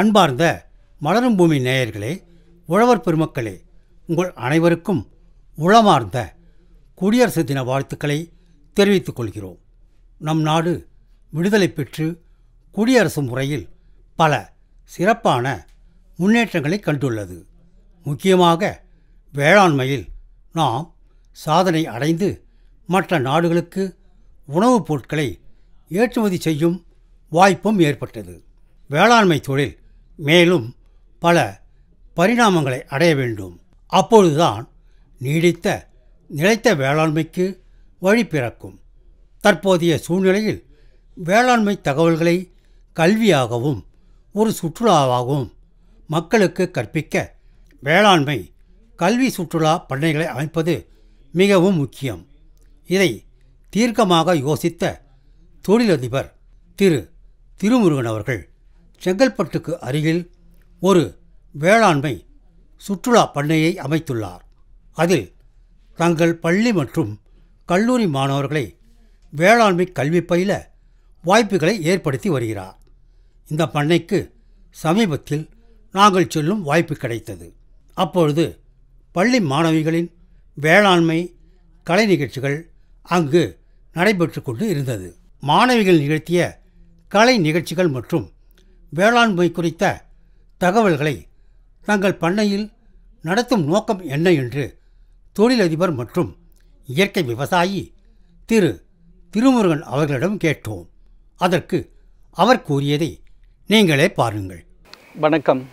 அன்பார்ந்த மலரும் பூமி நேயர்களே உழவர் பெருமக்களே உங்கள் அனைவருக்கும் உளமார்ந்த குடியரசு தின வாழ்த்துக்களை தெரிவித்துக் கொள்கிறோம் நம் நாடு விடுதலை பெற்று குடியரசு முறையில் பல சிறப்பான முன்னேற்றங்களை கண்டுள்ளது முக்கியமாக வேளாண்மையில் நாம் சாதனை அடைந்து மற்ற நாடுகளுக்கு உணவுப் பொருட்களை ஏற்றுமதி செய்யும் வாய்ப்பும் ஏற்பட்டது வேளாண்மை தொழில் மேலும் பல பரிணாமங்களை அடைய வேண்டும் அப்பொழுதுதான் நீடித்த நிலைத்த வேளாண்மைக்கு வழி பிறக்கும் தற்போதைய சூழ்நிலையில் வேளாண்மை தகவல்களை கல்வியாகவும் ஒரு சுற்றுலாவாகவும் மக்களுக்கு கற்பிக்க வேளாண்மை கல்வி சுற்றுலா பண்ணைகளை அமைப்பது மிகவும் முக்கியம் இதை தீர்க்கமாக யோசித்த தொழிலதிபர் திரு திருமுருகன் அவர்கள் செங்கல்பட்டுக்கு அருகில் ஒரு வேளாண்மை சுற்றுலா பண்ணையை அமைத்துள்ளார் அதில் தங்கள் பள்ளி மற்றும் கல்லூரி மாணவர்களை வேளாண்மை கல்வி பயில வாய்ப்புகளை ஏற்படுத்தி வருகிறார் இந்த பண்ணைக்கு சமீபத்தில் நாங்கள் செல்லும் வாய்ப்பு கிடைத்தது அப்பொழுது பள்ளி மாணவிகளின் வேளாண்மை கலை நிகழ்ச்சிகள் அங்கு நடைபெற்று கொண்டு இருந்தது மாணவிகள் நிகழ்த்திய கலை நிகழ்ச்சிகள் மற்றும் வேளாண்மை குறித்த தகவல்களை தங்கள் பண்ணையில் நடத்தும் நோக்கம் என்ன என்று தொழிலதிபர் மற்றும் இயற்கை விவசாயி திரு திருமுருகன் அவர்களிடம் கேட்டோம் அதற்கு அவர் கூறியதை நீங்களே பாருங்கள் வணக்கம்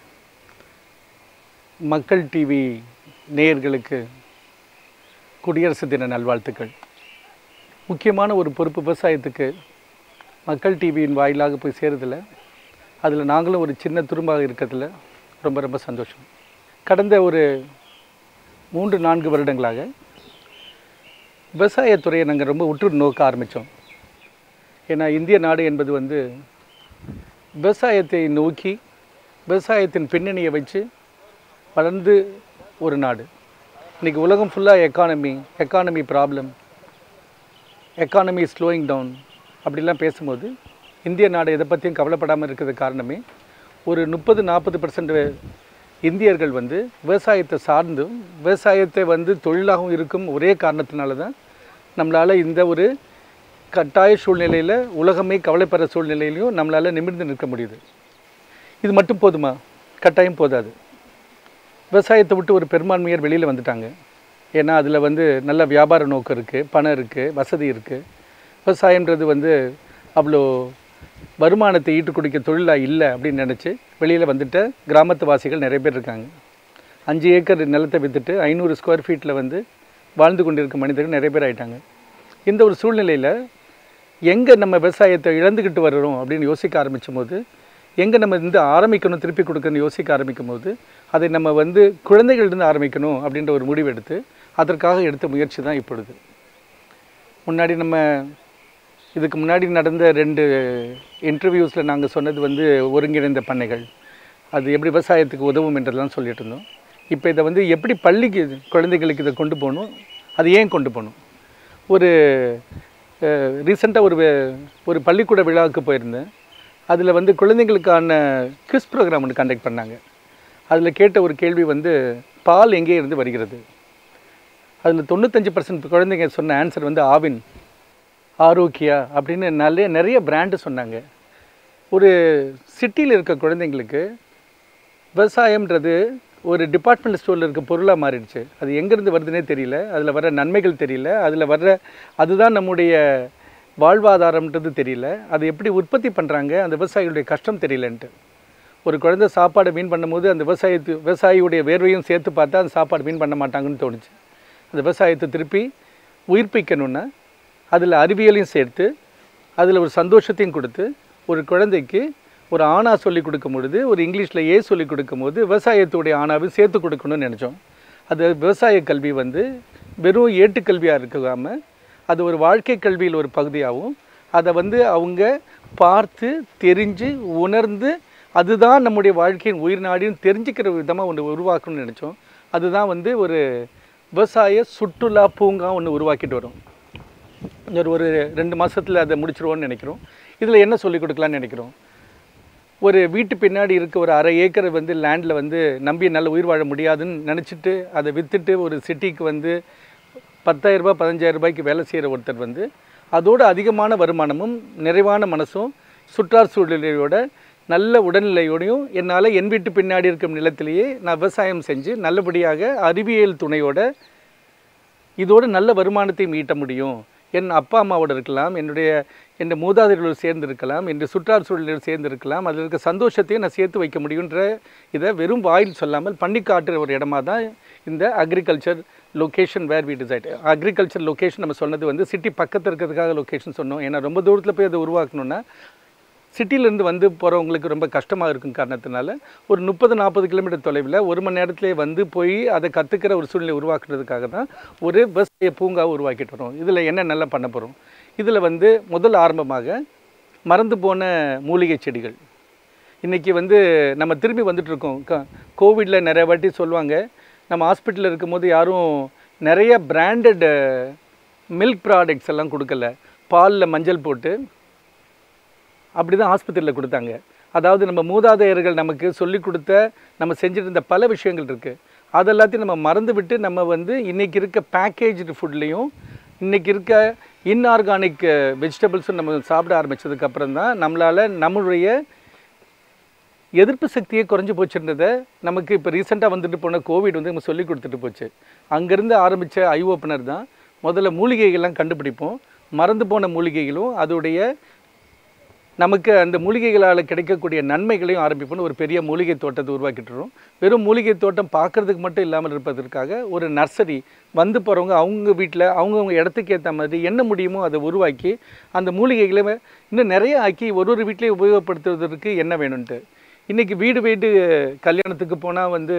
மக்கள் டிவி நேயர்களுக்கு குடியரசு தின நல்வாழ்த்துக்கள் முக்கியமான ஒரு பொறுப்பு விவசாயத்துக்கு மக்கள் டிவியின் வாயிலாக போய் சேருதில்ல அதில் நாங்களும் ஒரு சின்ன துரும்பாக இருக்கிறதுல ரொம்ப ரொம்ப சந்தோஷம் கடந்த ஒரு மூன்று நான்கு வருடங்களாக விவசாயத்துறையை நாங்கள் ரொம்ப உற்று நோக்க ஆரம்பித்தோம் ஏன்னா இந்திய நாடு என்பது வந்து விவசாயத்தை நோக்கி விவசாயத்தின் பின்னணியை வச்சு வளர்ந்து ஒரு நாடு இன்றைக்கி உலகம் ஃபுல்லாக economy economy problem economy slowing down அப்படிலாம் பேசும்போது இந்திய நாடு எதை பற்றியும் கவலைப்படாமல் இருக்கிறது காரணமே ஒரு முப்பது நாற்பது பர்சன்ட் இந்தியர்கள் வந்து விவசாயத்தை சார்ந்தும் விவசாயத்தை வந்து தொழிலாகவும் இருக்கும் ஒரே காரணத்தினால தான் நம்மளால் இந்த ஒரு கட்டாய சூழ்நிலையில் உலகமே கவலைப்படுற சூழ்நிலையிலையும் நம்மளால் நிமிர்ந்து நிற்க முடியுது இது மட்டும் போதுமா கட்டாயம் போதாது விவசாயத்தை விட்டு ஒரு பெரும்பான்மையர் வெளியில் வந்துட்டாங்க ஏன்னா அதில் வந்து நல்ல வியாபார நோக்கம் இருக்குது பணம் இருக்குது வசதி இருக்குது விவசாயன்றது வந்து அவ்வளோ வருமானத்தை ஈட்டு குடிக்க தொழிலாக இல்லை அப்படின்னு நினச்சி வெளியில் வந்துட்ட கிராமத்து வாசிகள் நிறைய பேர் இருக்காங்க அஞ்சு ஏக்கர் நிலத்தை விற்றுட்டு ஐநூறு ஸ்கொயர் ஃபீட்டில் வந்து வாழ்ந்து கொண்டிருக்க மனிதர்கள் நிறைய பேர் ஆயிட்டாங்க இந்த ஒரு சூழ்நிலையில் எங்கே நம்ம விவசாயத்தை இழந்துக்கிட்டு வர்றோம் அப்படின்னு யோசிக்க ஆரம்பிச்சும் போது எங்கே நம்ம இந்த ஆரம்பிக்கணும் திருப்பி கொடுக்கணும்னு யோசிக்க ஆரம்பிக்கும் போது அதை நம்ம வந்து குழந்தைகள்லேருந்து ஆரம்பிக்கணும் அப்படின்ற ஒரு முடிவு எடுத்து அதற்காக எடுத்த முயற்சி தான் இப்பொழுது முன்னாடி நம்ம இதுக்கு முன்னாடி நடந்த ரெண்டு இன்டர்வியூஸில் நாங்கள் சொன்னது வந்து ஒருங்கிணைந்த பண்ணைகள் அது எப்படி விவசாயத்துக்கு உதவும் என்றெல்லாம் சொல்லிட்டு இருந்தோம் இப்போ இதை வந்து எப்படி பள்ளிக்கு குழந்தைகளுக்கு இதை கொண்டு போகணும் அது ஏன் கொண்டு போகணும் ஒரு ரீசெண்டாக ஒரு வே- ஒரு பள்ளிக்கூட விழாவுக்கு போயிருந்தேன் அதில் வந்து குழந்தைங்களுக்கான கிஸ் ப்ரோக்ராம் ஒன்று கண்டக்ட் பண்ணாங்க அதில் கேட்ட ஒரு கேள்வி வந்து பால் எங்கே இருந்து வருகிறது அதில் தொண்ணூத்தஞ்சு பர்சன்ட் குழந்தைங்க சொன்ன ஆன்சர் வந்து ஆவின் ஆரோக்கியா அப்படின்னு நல்ல நிறைய பிராண்டு சொன்னாங்க ஒரு சிட்டியில் இருக்க குழந்தைங்களுக்கு விவசாயம்ன்றது ஒரு டிபார்ட்மெண்ட் ஸ்டோரில் இருக்க பொருளாக மாறிடுச்சு அது எங்கேருந்து வருதுன்னே தெரியல அதில் வர்ற நன்மைகள் தெரியல அதில் வர்ற அதுதான் நம்முடைய வாழ்வாதாரம்ன்றது தெரியல அது எப்படி உற்பத்தி பண்ணுறாங்க அந்த விவசாயிகளுடைய கஷ்டம் தெரியலன்ட்டு ஒரு குழந்தை சாப்பாடை வீண் பண்ணும்போது அந்த விவசாயத்து விவசாயியுடைய வேர்வையும் சேர்த்து பார்த்தா அந்த சாப்பாடு வீண் பண்ண மாட்டாங்கன்னு தோணுச்சு அந்த விவசாயத்தை திருப்பி உயிர்ப்பிக்கணுன்னா அதில் அறிவியலையும் சேர்த்து அதில் ஒரு சந்தோஷத்தையும் கொடுத்து ஒரு குழந்தைக்கு ஒரு ஆணா சொல்லி கொடுக்கும் பொழுது ஒரு இங்கிலீஷில் ஏ சொல்லி கொடுக்கும் போது விவசாயத்துடைய ஆணாவையும் சேர்த்து கொடுக்கணும்னு நினச்சோம் அது விவசாய கல்வி வந்து வெறும் ஏட்டுக்கல்வியாக இருக்காம அது ஒரு வாழ்க்கை கல்வியில் ஒரு பகுதியாகவும் அதை வந்து அவங்க பார்த்து தெரிஞ்சு உணர்ந்து அதுதான் நம்முடைய வாழ்க்கையின் உயிர் நாடின்னு தெரிஞ்சுக்கிற விதமாக ஒன்று உருவாக்கணும்னு நினச்சோம் அதுதான் வந்து ஒரு விவசாய சுற்றுலா பூங்கா ஒன்று உருவாக்கிட்டு வரோம் ஒரு ஒரு ரெண்டு மாதத்தில் அதை முடிச்சிருவோம்னு நினைக்கிறோம் இதில் என்ன சொல்லிக் கொடுக்கலான்னு நினைக்கிறோம் ஒரு வீட்டு பின்னாடி இருக்க ஒரு அரை ஏக்கர் வந்து லேண்டில் வந்து நம்பி நல்ல உயிர் வாழ முடியாதுன்னு நினச்சிட்டு அதை விற்றுட்டு ஒரு சிட்டிக்கு வந்து பத்தாயிரம் ரூபாய் பதினஞ்சாயிரம் ரூபாய்க்கு வேலை செய்கிற ஒருத்தர் வந்து அதோட அதிகமான வருமானமும் நிறைவான மனசும் சுற்றார் சூழ்நிலையோட நல்ல உடல்நிலையோடையும் என்னால் என் வீட்டு பின்னாடி இருக்கும் நிலத்திலேயே நான் விவசாயம் செஞ்சு நல்லபடியாக அறிவியல் துணையோட இதோடு நல்ல வருமானத்தையும் ஈட்ட முடியும் என் அப்பா அம்மாவோட இருக்கலாம் என்னுடைய என் மூதாதையர்களோடு சேர்ந்து இருக்கலாம் என் சுற்றார் சூழலோடு சேர்ந்து இருக்கலாம் அதில் இருக்க சந்தோஷத்தையும் நான் சேர்த்து வைக்க முடியுன்ற இதை வெறும் வாயில் சொல்லாமல் பண்ணி காட்டுற ஒரு இடமா தான் இந்த agriculture location where we decide agriculture location நம்ம சொன்னது வந்து சிட்டி பக்கத்தில் இருக்கிறதுக்காக லொக்கேஷன் சொன்னோம் ஏன்னா ரொம்ப தூரத்தில் போய் அதை உருவாக்கணும்னா சிட்டிலேருந்து வந்து போகிறவங்களுக்கு ரொம்ப கஷ்டமாக இருக்கும் காரணத்தினால ஒரு முப்பது நாற்பது கிலோமீட்டர் தொலைவில் ஒரு மணி நேரத்திலே வந்து போய் அதை கற்றுக்கிற ஒரு சூழ்நிலை உருவாக்குறதுக்காக தான் ஒரு விவசாய பூங்காவை உருவாக்கிட்டு வரோம் இதில் என்ன நல்லா பண்ண போகிறோம் இதில் வந்து முதல் ஆரம்பமாக மறந்து போன மூலிகை செடிகள் இன்றைக்கி வந்து நம்ம திரும்பி வந்துட்டு இருக்கோம் க கோவிடில் நிறைய வாட்டி சொல்லுவாங்க நம்ம ஹாஸ்பிட்டலில் இருக்கும்போது யாரும் நிறைய பிராண்டட் மில்க் ப்ராடக்ட்ஸ் எல்லாம் கொடுக்கல பாலில் மஞ்சள் போட்டு அப்படி தான் ஆஸ்பத்திரியில் கொடுத்தாங்க அதாவது நம்ம மூதாதையர்கள் நமக்கு சொல்லிக் கொடுத்த நம்ம செஞ்சுட்டு இருந்த பல விஷயங்கள் இருக்குது அதெல்லாத்தையும் நம்ம மறந்து விட்டு நம்ம வந்து இன்றைக்கி இருக்க பேக்கேஜ்டு ஃபுட்லேயும் இன்றைக்கி இருக்க இன்ஆர்கானிக் வெஜிடபிள்ஸும் நம்ம சாப்பிட ஆரம்பித்ததுக்கப்புறம் தான் நம்மளால் நம்மளுடைய எதிர்ப்பு சக்தியே குறைஞ்சி போச்சுன்றதை நமக்கு இப்போ ரீசெண்டாக வந்துட்டு போன கோவிட் வந்து நம்ம சொல்லி கொடுத்துட்டு போச்சு அங்கேருந்து ஆரம்பித்த ஐ ஓப்பனர் தான் முதல்ல மூலிகைகள்லாம் கண்டுபிடிப்போம் மறந்து போன மூலிகைகளும் அதோடைய நமக்கு அந்த மூலிகைகளால் கிடைக்கக்கூடிய நன்மைகளையும் ஆரம்பிப்போம்னு ஒரு பெரிய மூலிகை தோட்டத்தை உருவாக்கிட்டுறோம் வெறும் மூலிகை தோட்டம் பார்க்குறதுக்கு மட்டும் இல்லாமல் இருப்பதற்காக ஒரு நர்சரி வந்து போகிறவங்க அவங்க வீட்டில் அவங்கவுங்க இடத்துக்கு ஏற்ற மாதிரி என்ன முடியுமோ அதை உருவாக்கி அந்த மூலிகைகளை இன்னும் நிறைய ஆக்கி ஒரு ஒரு வீட்லேயும் உபயோகப்படுத்துவதற்கு என்ன வேணும்ன்ட்டு இன்றைக்கி வீடு வீடு கல்யாணத்துக்கு போனால் வந்து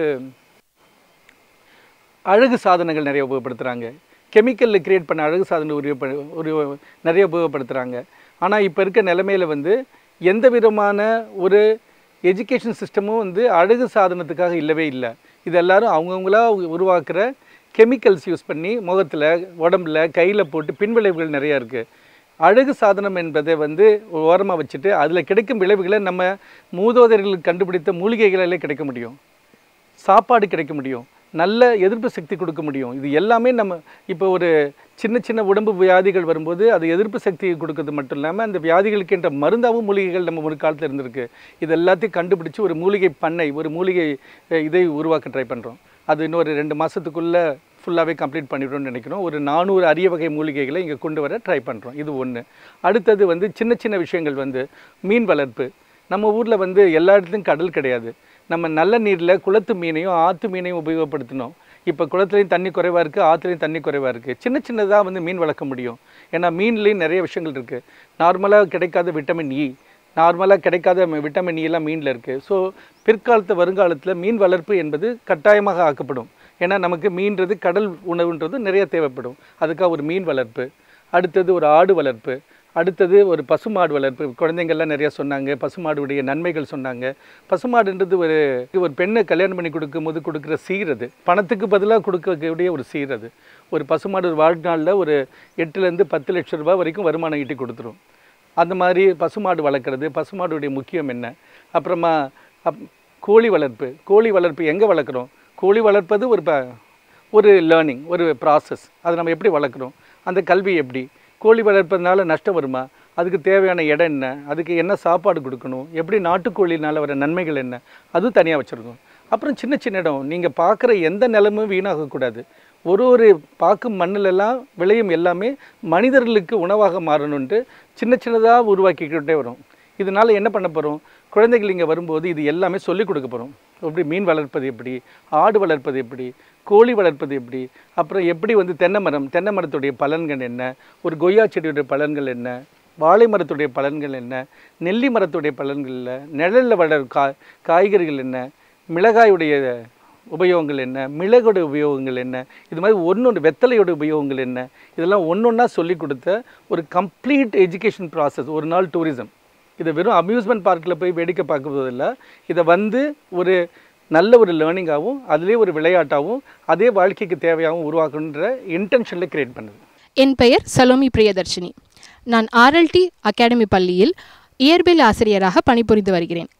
அழகு சாதனங்கள் நிறைய உபயோகப்படுத்துகிறாங்க கெமிக்கலில் கிரியேட் பண்ண அழகு சாதனை உபயோகப்ப ஒரு நிறைய உபயோகப்படுத்துகிறாங்க ஆனால் இப்போ இருக்க நிலைமையில வந்து எந்த விதமான ஒரு எஜுகேஷன் சிஸ்டமும் வந்து அழகு சாதனத்துக்காக இல்லவே இல்லை இது எல்லாரும் அவங்கவுங்களா உருவாக்குற கெமிக்கல்ஸ் யூஸ் பண்ணி முகத்தில் உடம்புல கையில் போட்டு பின்விளைவுகள் நிறையா இருக்குது அழகு சாதனம் என்பதை வந்து ஓரமாக வச்சுட்டு அதில் கிடைக்கும் விளைவுகளை நம்ம மூதோதர்களுக்கு கண்டுபிடித்த மூலிகைகளிலே கிடைக்க முடியும் சாப்பாடு கிடைக்க முடியும் நல்ல எதிர்ப்பு சக்தி கொடுக்க முடியும் இது எல்லாமே நம்ம இப்போ ஒரு சின்ன சின்ன உடம்பு வியாதிகள் வரும்போது அது எதிர்ப்பு சக்தியை கொடுக்கறது மட்டும் இல்லாமல் அந்த வியாதிகளுக்கென்ற மருந்தாவும் மூலிகைகள் நம்ம ஒரு காலத்தில் இருந்திருக்கு இது எல்லாத்தையும் கண்டுபிடிச்சு ஒரு மூலிகை பண்ணை ஒரு மூலிகை அஹ், இதை உருவாக்க ட்ரை பண்ணுறோம் அது இன்னொரு ரெண்டு மாதத்துக்குள்ளே ஃபுல்லாகவே கம்ப்ளீட் பண்ணிடுறோம்னு நினைக்கிறோம் ஒரு நானூறு அரிய வகை மூலிகைகளை இங்கே கொண்டு வர ட்ரை பண்ணுறோம் இது ஒன்று அடுத்தது வந்து சின்ன சின்ன விஷயங்கள் வந்து மீன் வளர்ப்பு நம்ம ஊரில் வந்து எல்லா இடத்துலையும் கடல் கிடையாது நம்ம நல்ல நீரில் குளத்து மீனையும் ஆற்று மீனையும் உபயோகப்படுத்தணும் இப்போ குளத்துலையும் தண்ணி குறைவாக இருக்குது ஆற்றுலையும் தண்ணி குறைவாக இருக்குது சின்ன சின்னதாக வந்து மீன் வளர்க்க முடியும் ஏன்னா மீன்லேயும் நிறைய விஷயங்கள் இருக்குது நார்மலாக கிடைக்காத விட்டமின் இ நார்மலாக கிடைக்காத ம- விட்டமின் இ எல்லாம் மீனில் இருக்குது ஸோ பிற்காலத்து வருங்காலத்தில் மீன் வளர்ப்பு என்பது கட்டாயமாக ஆக்கப்படும் ஏன்னா நமக்கு மீன்றது கடல் உணவுன்றது நிறைய தேவைப்படும் அதுக்காக ஒரு மீன் வளர்ப்பு அடுத்தது ஒரு ஆடு வளர்ப்பு அடுத்தது ஒரு பசுமாடு வளர்ப்பு குழந்தைங்கள்லாம் நிறைய சொன்னாங்க பசுமாடுடைய நன்மைகள் சொன்னாங்க பசுமாடுன்றது ஒரு ஒரு பெண்ணை கல்யாணம் பண்ணி கொடுக்கும்போது கொடுக்குற சீர் அது பணத்துக்கு பதிலாக கொடுக்கக்கூடிய ஒரு சீர் அது ஒரு பசுமாடு ஒரு வாழ்நாளில் ஒரு எட்டுலேருந்து பத்து லட்சம் ரூபாய் வரைக்கும் வருமானம் ஈட்டி கொடுத்துரும் அந்த மாதிரி பசுமாடு வளர்க்குறது பசுமாடுடைய முக்கியம் என்ன அப்புறமா அப் கோழி வளர்ப்பு கோழி வளர்ப்பு எங்கே வளர்க்குறோம் கோழி வளர்ப்பது ஒரு ப ஒரு லேர்னிங் ஒரு ப்ராசஸ் அதை நம்ம எப்படி வளர்க்குறோம் அந்த கல்வி எப்படி கோழி வளர்ப்பதனால நஷ்டம் வருமா அதுக்கு தேவையான இடம் என்ன அதுக்கு என்ன சாப்பாடு கொடுக்கணும் எப்படி நாட்டுக்கோழினால வர நன்மைகள் என்ன அதுவும் தனியாக வச்சுருக்கோம் அப்புறம் சின்ன சின்ன இடம் நீங்கள் பார்க்குற எந்த நிலமும் வீணாகக்கூடாது ஒரு ஒரு பாக்கும் மண்ணிலெல்லாம் விளையும் எல்லாமே மனிதர்களுக்கு உணவாக மாறணுன்ட்டு சின்ன சின்னதாக உருவாக்கிக்கிட்டே வரும் இதனால் என்ன பண்ண போகிறோம் குழந்தைகள் இங்கே வரும்போது இது எல்லாமே சொல்லிக் கொடுக்க போகிறோம் எப்படி மீன் வளர்ப்பது எப்படி ஆடு வளர்ப்பது எப்படி கோழி வளர்ப்பது எப்படி அப்புறம் எப்படி வந்து தென்னை மரம் தென்னை மரத்துடைய பலன்கள் என்ன ஒரு கொய்யா செடியுடைய பலன்கள் என்ன வாழை மரத்துடைய பலன்கள் என்ன நெல்லி மரத்துடைய பலன்கள் என்ன நிழலில் வளர் கா காய்கறிகள் என்ன மிளகாயுடைய உபயோகங்கள் என்ன மிளகோட உபயோகங்கள் என்ன இது மாதிரி ஒன்று வெத்தலையோட உபயோகங்கள் என்ன இதெல்லாம் ஒன்றொன்னா சொல்லி கொடுத்த ஒரு கம்ப்ளீட் எஜுகேஷன் ப்ராசஸ் ஒரு நாள் டூரிசம் இதை வெறும் அம்யூஸ்மெண்ட் பார்க்கில் போய் வேடிக்கை பார்க்குறதில்ல இதை வந்து ஒரு நல்ல ஒரு லேர்னிங்காகவும் அதிலே ஒரு விளையாட்டாகவும் அதே வாழ்க்கைக்கு தேவையாகவும் உருவாக்கணுன்ற இன்டென்ஷனில் கிரியேட் பண்ணுது என் பெயர் சலோமி பிரியதர்ஷினி நான் ஆர்எல்டி அகாடமி பள்ளியில் இயற்பியல் ஆசிரியராக பணிபுரிந்து வருகிறேன்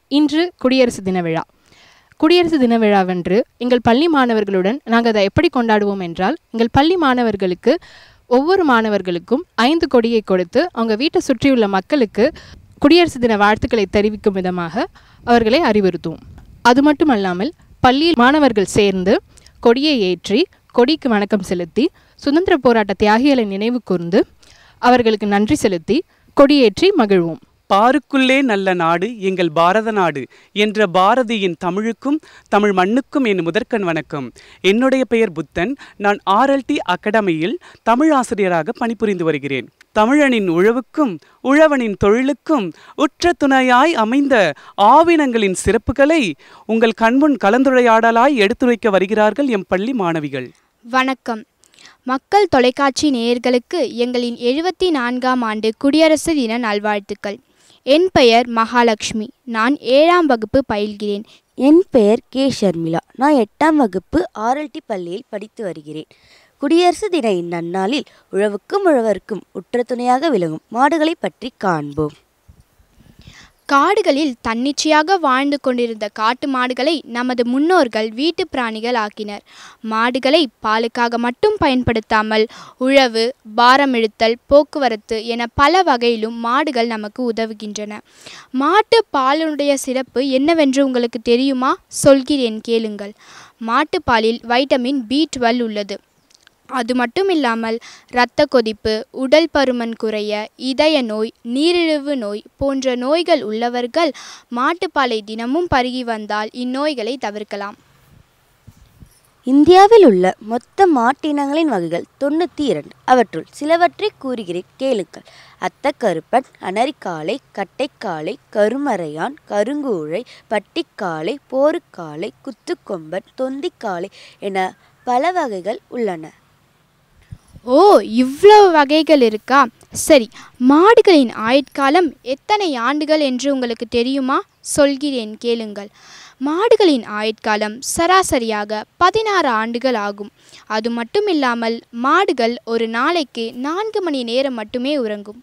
இன்று குடியரசு தின விழா குடியரசு தின விழாவன்று எங்கள் பள்ளி மாணவர்களுடன் நாங்கள் அதை எப்படி கொண்டாடுவோம் என்றால் எங்கள் பள்ளி மாணவர்களுக்கு ஒவ்வொரு மாணவர்களுக்கும் ஐந்து கொடியை கொடுத்து அவங்க வீட்டை சுற்றியுள்ள மக்களுக்கு குடியரசு தின வாழ்த்துக்களை தெரிவிக்கும் விதமாக அவர்களை அறிவுறுத்துவோம் அது மட்டுமல்லாமல் பள்ளியில் மாணவர்கள் சேர்ந்து கொடியை ஏற்றி கொடிக்கு வணக்கம் செலுத்தி சுதந்திர போராட்ட தியாகிகளை நினைவு கூர்ந்து அவர்களுக்கு நன்றி செலுத்தி கொடியேற்றி மகிழ்வோம் பாருக்குள்ளே நல்ல நாடு எங்கள் பாரத நாடு என்ற பாரதியின் தமிழுக்கும் தமிழ் மண்ணுக்கும் என் முதற்கண் வணக்கம் என்னுடைய பெயர் புத்தன் நான் ஆர்எல்டி அகாடமியில் தமிழ் ஆசிரியராக பணிபுரிந்து வருகிறேன் தமிழனின் உழவுக்கும் உழவனின் தொழிலுக்கும் உற்ற துணையாய் அமைந்த ஆவினங்களின் சிறப்புகளை உங்கள் கண்முன் கலந்துரையாடலாய் எடுத்துரைக்க வருகிறார்கள் எம் பள்ளி மாணவிகள் வணக்கம் மக்கள் தொலைக்காட்சி நேயர்களுக்கு எங்களின் எழுபத்தி நான்காம் ஆண்டு குடியரசு தின நல்வாழ்த்துக்கள் என் பெயர் மகாலட்சுமி நான் ஏழாம் வகுப்பு பயில்கிறேன் என் பெயர் கே ஷர்மிளா நான் எட்டாம் வகுப்பு ஆர்எல்டி பள்ளியில் படித்து வருகிறேன் குடியரசு தின இந்நன்னாளில் உழவுக்கும் உழவருக்கும் உற்ற துணையாக விளங்கும் மாடுகளை பற்றி காண்போம் காடுகளில் தன்னிச்சையாக வாழ்ந்து கொண்டிருந்த காட்டு மாடுகளை நமது முன்னோர்கள் வீட்டு பிராணிகள் ஆக்கினர் மாடுகளை பாலுக்காக மட்டும் பயன்படுத்தாமல் உழவு பாரம் இழுத்தல் போக்குவரத்து என பல வகையிலும் மாடுகள் நமக்கு உதவுகின்றன மாட்டு பாலினுடைய சிறப்பு என்னவென்று உங்களுக்கு தெரியுமா சொல்கிறேன் கேளுங்கள் மாட்டுப்பாலில் வைட்டமின் பி டுவெல் உள்ளது அது மட்டும் இல்லாமல் இரத்த கொதிப்பு உடல் பருமன் குறைய இதய நோய் நீரிழிவு நோய் போன்ற நோய்கள் உள்ளவர்கள் மாட்டுப்பாலை தினமும் பருகி வந்தால் இந்நோய்களை தவிர்க்கலாம் இந்தியாவில் உள்ள மொத்த மாட்டினங்களின் வகைகள் தொண்ணூற்றி இரண்டு அவற்றுள் சிலவற்றை கூறுகிறேன் கேளுங்கள் அத்தக்கருப்பன் அனரிக்காளை கட்டைக்காளை கருமறையான் கருங்கூழை பட்டிக்காளை போருக்காளை குத்துக்கொம்பன் தொந்திக்காளை என பல வகைகள் உள்ளன ஓ இவ்வளவு வகைகள் இருக்கா சரி மாடுகளின் ஆயுட்காலம் எத்தனை ஆண்டுகள் என்று உங்களுக்கு தெரியுமா சொல்கிறேன் கேளுங்கள் மாடுகளின் ஆயுட்காலம் சராசரியாக பதினாறு ஆண்டுகள் ஆகும் அது மட்டும் இல்லாமல் மாடுகள் ஒரு நாளைக்கு நான்கு மணி நேரம் மட்டுமே உறங்கும்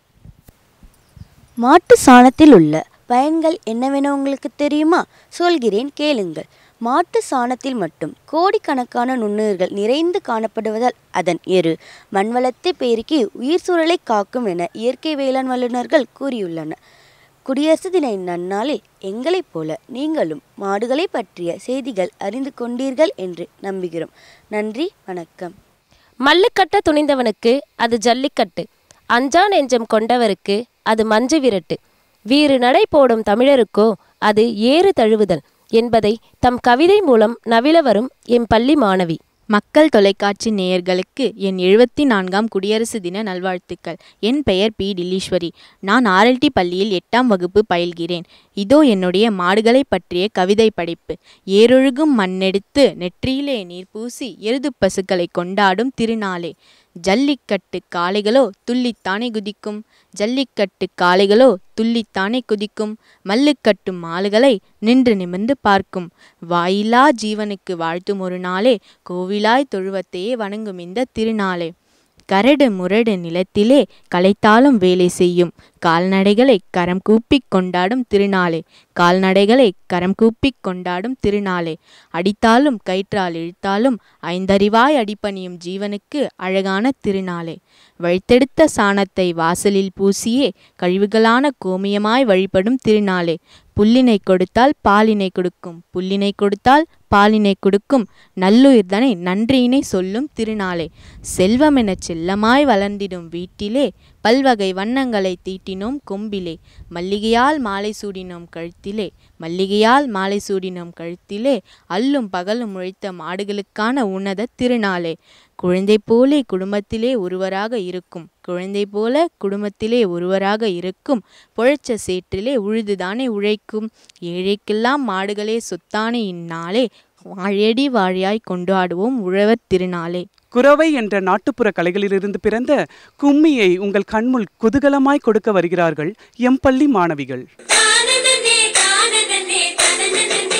மாட்டு சாணத்தில் உள்ள பயன்கள் என்னவென உங்களுக்கு தெரியுமா சொல்கிறேன் கேளுங்கள் மாட்டு சாணத்தில் மட்டும் கோடிக்கணக்கான நுண்ணுயிர்கள் நிறைந்து காணப்படுவதால் அதன் எரு மண்வளத்தை பெருக்கி உயிர் சூழலை காக்கும் என இயற்கை வேளாண் வல்லுநர்கள் கூறியுள்ளனர் குடியரசு தின நன்னாளில் எங்களைப் போல நீங்களும் மாடுகளை பற்றிய செய்திகள் அறிந்து கொண்டீர்கள் என்று நம்புகிறோம் நன்றி வணக்கம் மல்லுக்கட்ட துணிந்தவனுக்கு அது ஜல்லிக்கட்டு அஞ்சா நெஞ்சம் கொண்டவருக்கு அது மஞ்சு விரட்டு வீறு நடை போடும் தமிழருக்கோ அது ஏறு தழுவுதல் என்பதை தம் கவிதை மூலம் நவில வரும் எம் பள்ளி மாணவி மக்கள் தொலைக்காட்சி நேயர்களுக்கு என் எழுபத்தி நான்காம் குடியரசு தின நல்வாழ்த்துக்கள் என் பெயர் பி டில்லீஸ்வரி நான் ஆர்எல்டி பள்ளியில் எட்டாம் வகுப்பு பயில்கிறேன் இதோ என்னுடைய மாடுகளை பற்றிய கவிதை படைப்பு ஏறொழுகும் மண்ணெடுத்து நெற்றியிலே நீர் பூசி எருது பசுக்களை கொண்டாடும் திருநாளே ஜல்லிக்கட்டு காளைகளோ துள்ளித்தானே குதிக்கும் ஜல்லிக்கட்டு காளைகளோ துள்ளித்தானே குதிக்கும் மல்லுக்கட்டும் மாலுகளை நின்று நிமிர்ந்து பார்க்கும் வாயிலா ஜீவனுக்கு வாழ்த்தும் ஒரு நாளே கோவிலாய் தொழுவத்தையே வணங்கும் இந்த திருநாளே கரடு முரடு நிலத்திலே களைத்தாலும் வேலை செய்யும் கால்நடைகளை கரம் கூப்பிக் கொண்டாடும் திருநாளே கால்நடைகளை கரம் கூப்பிக் கொண்டாடும் திருநாளே அடித்தாலும் கயிற்றால் இழுத்தாலும் ஐந்தறிவாய் அடிபணியும் ஜீவனுக்கு அழகான திருநாளே வழித்தெடுத்த சாணத்தை வாசலில் பூசியே கழிவுகளான கோமியமாய் வழிபடும் திருநாளே புல்லினை கொடுத்தால் பாலினை கொடுக்கும் புல்லினை கொடுத்தால் பாலினை கொடுக்கும் நல்லுயிர்தனை நன்றியினை சொல்லும் திருநாளே செல்வமெனச் செல்லமாய் வளர்ந்திடும் வீட்டிலே பல்வகை வண்ணங்களை தீட்டினோம் கொம்பிலே மல்லிகையால் மாலை சூடினோம் கழுத்திலே மல்லிகையால் மாலை சூடினோம் கழுத்திலே அல்லும் பகலும் உழைத்த மாடுகளுக்கான உன்னத திருநாளே குழந்தை போலே குடும்பத்திலே ஒருவராக இருக்கும் குழந்தை போல குடும்பத்திலே ஒருவராக இருக்கும் பொழைச்ச சேற்றிலே உழுதுதானே உழைக்கும் ஏழைக்கெல்லாம் மாடுகளே சொத்தானே இந்நாளே வாழையடி வாழையாய் கொண்டாடுவோம் உழவர் திருநாளே குரவை என்ற நாட்டுப்புற கலைகளிலிருந்து பிறந்த கும்மியை உங்கள் கண்முள் குதூகலமாய் கொடுக்க வருகிறார்கள் எம் பள்ளி மாணவிகள் தானனனே தானனனே தானனனே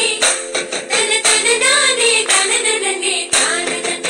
தன தனனானே தானனனே தானனனே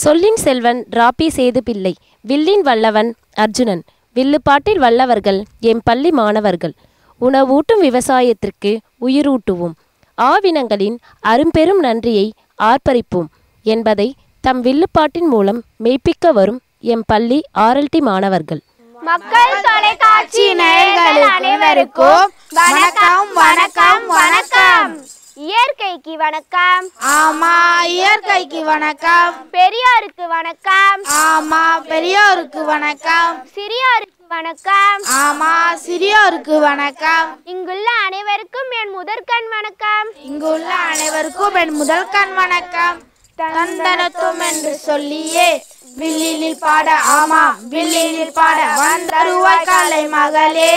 சொல்லின் செல்வன் ராபி சேது பிள்ளை வில்லின் வல்லவன் அர்ஜுனன் வில்லுப்பாட்டில் வல்லவர்கள் எம் பள்ளி மாணவர்கள் உணவூட்டும் விவசாயத்திற்கு உயிரூட்டுவோம் ஆவினங்களின் அரும்பெரும் நன்றியை ஆர்ப்பரிப்போம் என்பதை தம் வில்லுப்பாட்டின் மூலம் மெய்ப்பிக்க வரும் எம் பள்ளி ஆர்எல்டி மாணவர்கள் மக்கள் தொலைக்காட்சி நேயர்கள் அனைவருக்கும் வணக்கம் வணக்கம் வணக்கம் இயற்கைக்கு வணக்கம் ஆமா இயற்கைக்கு வணக்கம் பெரியாருக்கு வணக்கம் ஆமா பெரியோருக்கு வணக்கம் சிறியோருக்கு வணக்கம் ஆமா சிறியோருக்கு வணக்கம் இங்குள்ள அனைவருக்கும் என் முதற்கண் வணக்கம் இங்குள்ள அனைவருக்கும் என் முதல் கண் வணக்கம் தந்தனத்தும் என்று சொல்லியே வில்லினில் பாட ஆமா வில்லினில் பாட வந்தருவாய் காலை மகளே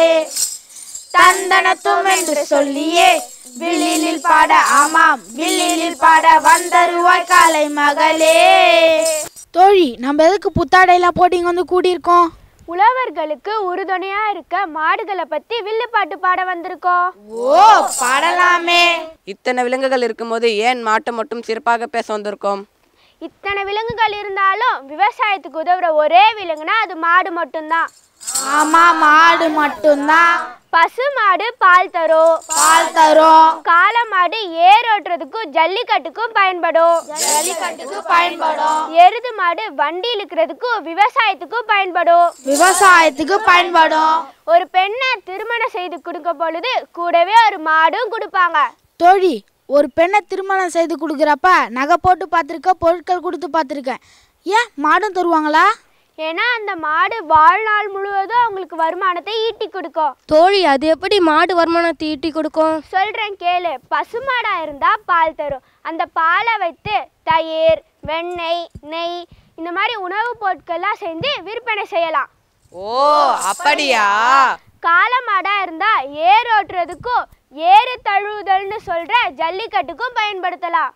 தந்தனத்தும் என்று சொல்லியே வில்லினில் பாட ஆமாம் வில்லினில் பாட வந்தருவாய் காலை மகளே தோழி நம்ம எதுக்கு புத்தாடையெல்லாம் போட்டு இங்க வந்து கூடியிருக்கோம் உழவர்களுக்கு உறுதுணையா இருக்க மாடுகளை பத்தி வில்லுப்பாட்டு பாட வந்திருக்கோம் ஓ பாடலாமே இத்தனை விலங்குகள் இருக்கும்போது ஏன் மாட்டை மட்டும் சிறப்பாக பேச வந்திருக்கோம் இத்தனை விலங்குகள் இருந்தாலும் விவசாயத்துக்கு உதவுற ஒரே விலங்குனா அது மாடு மட்டும்தான் ஆமா மாடு மட்டும்தான் பசு மாடு பால் தரும் பால் தரும் காளை மாடு ஏர் ஓட்டுறதுக்கும் ஜல்லிக்கட்டுக்கும் பயன்படும் ஜல்லிக்கட்டுக்கு பயன்படும் எருது மாடு வண்டி இழுக்கிறதுக்கும் விவசாயத்துக்கும் பயன்படும் விவசாயத்துக்கு பயன்படும் ஒரு பெண்ணை திருமணம் செய்து கொடுக்க பொழுது கூடவே ஒரு மாடும் கொடுப்பாங்க தோழி ஒரு பெண்ணை திருமணம் செய்து கொடுக்குறப்ப நகை போட்டு பார்த்துருக்க பொருட்கள் கொடுத்து பார்த்துருக்கேன் ஏன் மாடும் தருவாங்களா ஏன்னா அந்த மாடு வாழ்நாள் முழுவதும் அவங்களுக்கு வருமானத்தை ஈட்டி கொடுக்கும் தோழி அது எப்படி மாடு வருமானத்தை ஈட்டி கொடுக்கும் சொல்றேன் கேளு பசுமாடா இருந்தா பால் தரும் அந்த பாலை வைத்து தயிர் வெண்ணெய் நெய் இந்த மாதிரி உணவுப் பொருட்கள்லாம் செஞ்சு விற்பனை செய்யலாம் ஓ அப்படியா காளை மாடா இருந்தா ஏர் ஓட்டுறதுக்கும் ஏறு தழுவுதல்னு சொல்ற ஜல்லிக்கட்டுக்கும் பயன்படுத்தலாம்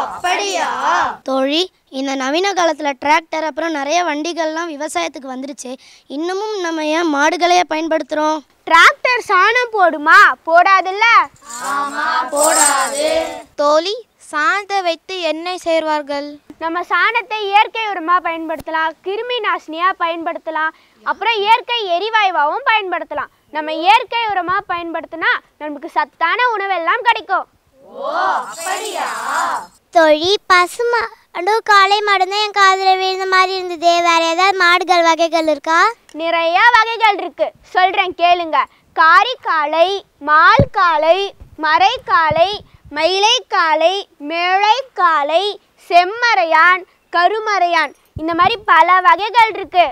தோழி இந்த நவீன காலத்தில் டிராக்டர் அப்புறம் நிறைய வண்டிகள்லாம் விவசாயத்துக்கு வந்துருச்சு இன்னமும் நம்ம ஏன் மாடுகளையே பயன்படுத்துகிறோம் டிராக்டர் சாணம் போடுமா போடாதுல்ல தோழி சாணத்தை வைத்து எண்ணெய் சேர்வார்கள் நம்ம சாணத்தை இயற்கை உரமா பயன்படுத்தலாம் கிருமி நாசினியா பயன்படுத்தலாம் அப்புறம் இயற்கை எரிவாயுவாகவும் பயன்படுத்தலாம் நம்ம இயற்கை உரமா பயன்படுத்தினா நமக்கு சத்தான உணவெல்லாம் கிடைக்கும் தோழி பசுமாடு காளை மாடு தான் என் காதில் விழுந்த மாதிரி இருந்தது வேற ஏதாவது மாடுகள் வகைகள் இருக்கா நிறைய வகைகள் இருக்கு சொல்றேன் கேளுங்க காரிக்காளை மால் காளை மரைக்காளை மயிலை காளை மேழை காளை செம்மறையான் கருமறையான் இந்த மாதிரி பல வகைகள் இருக்கு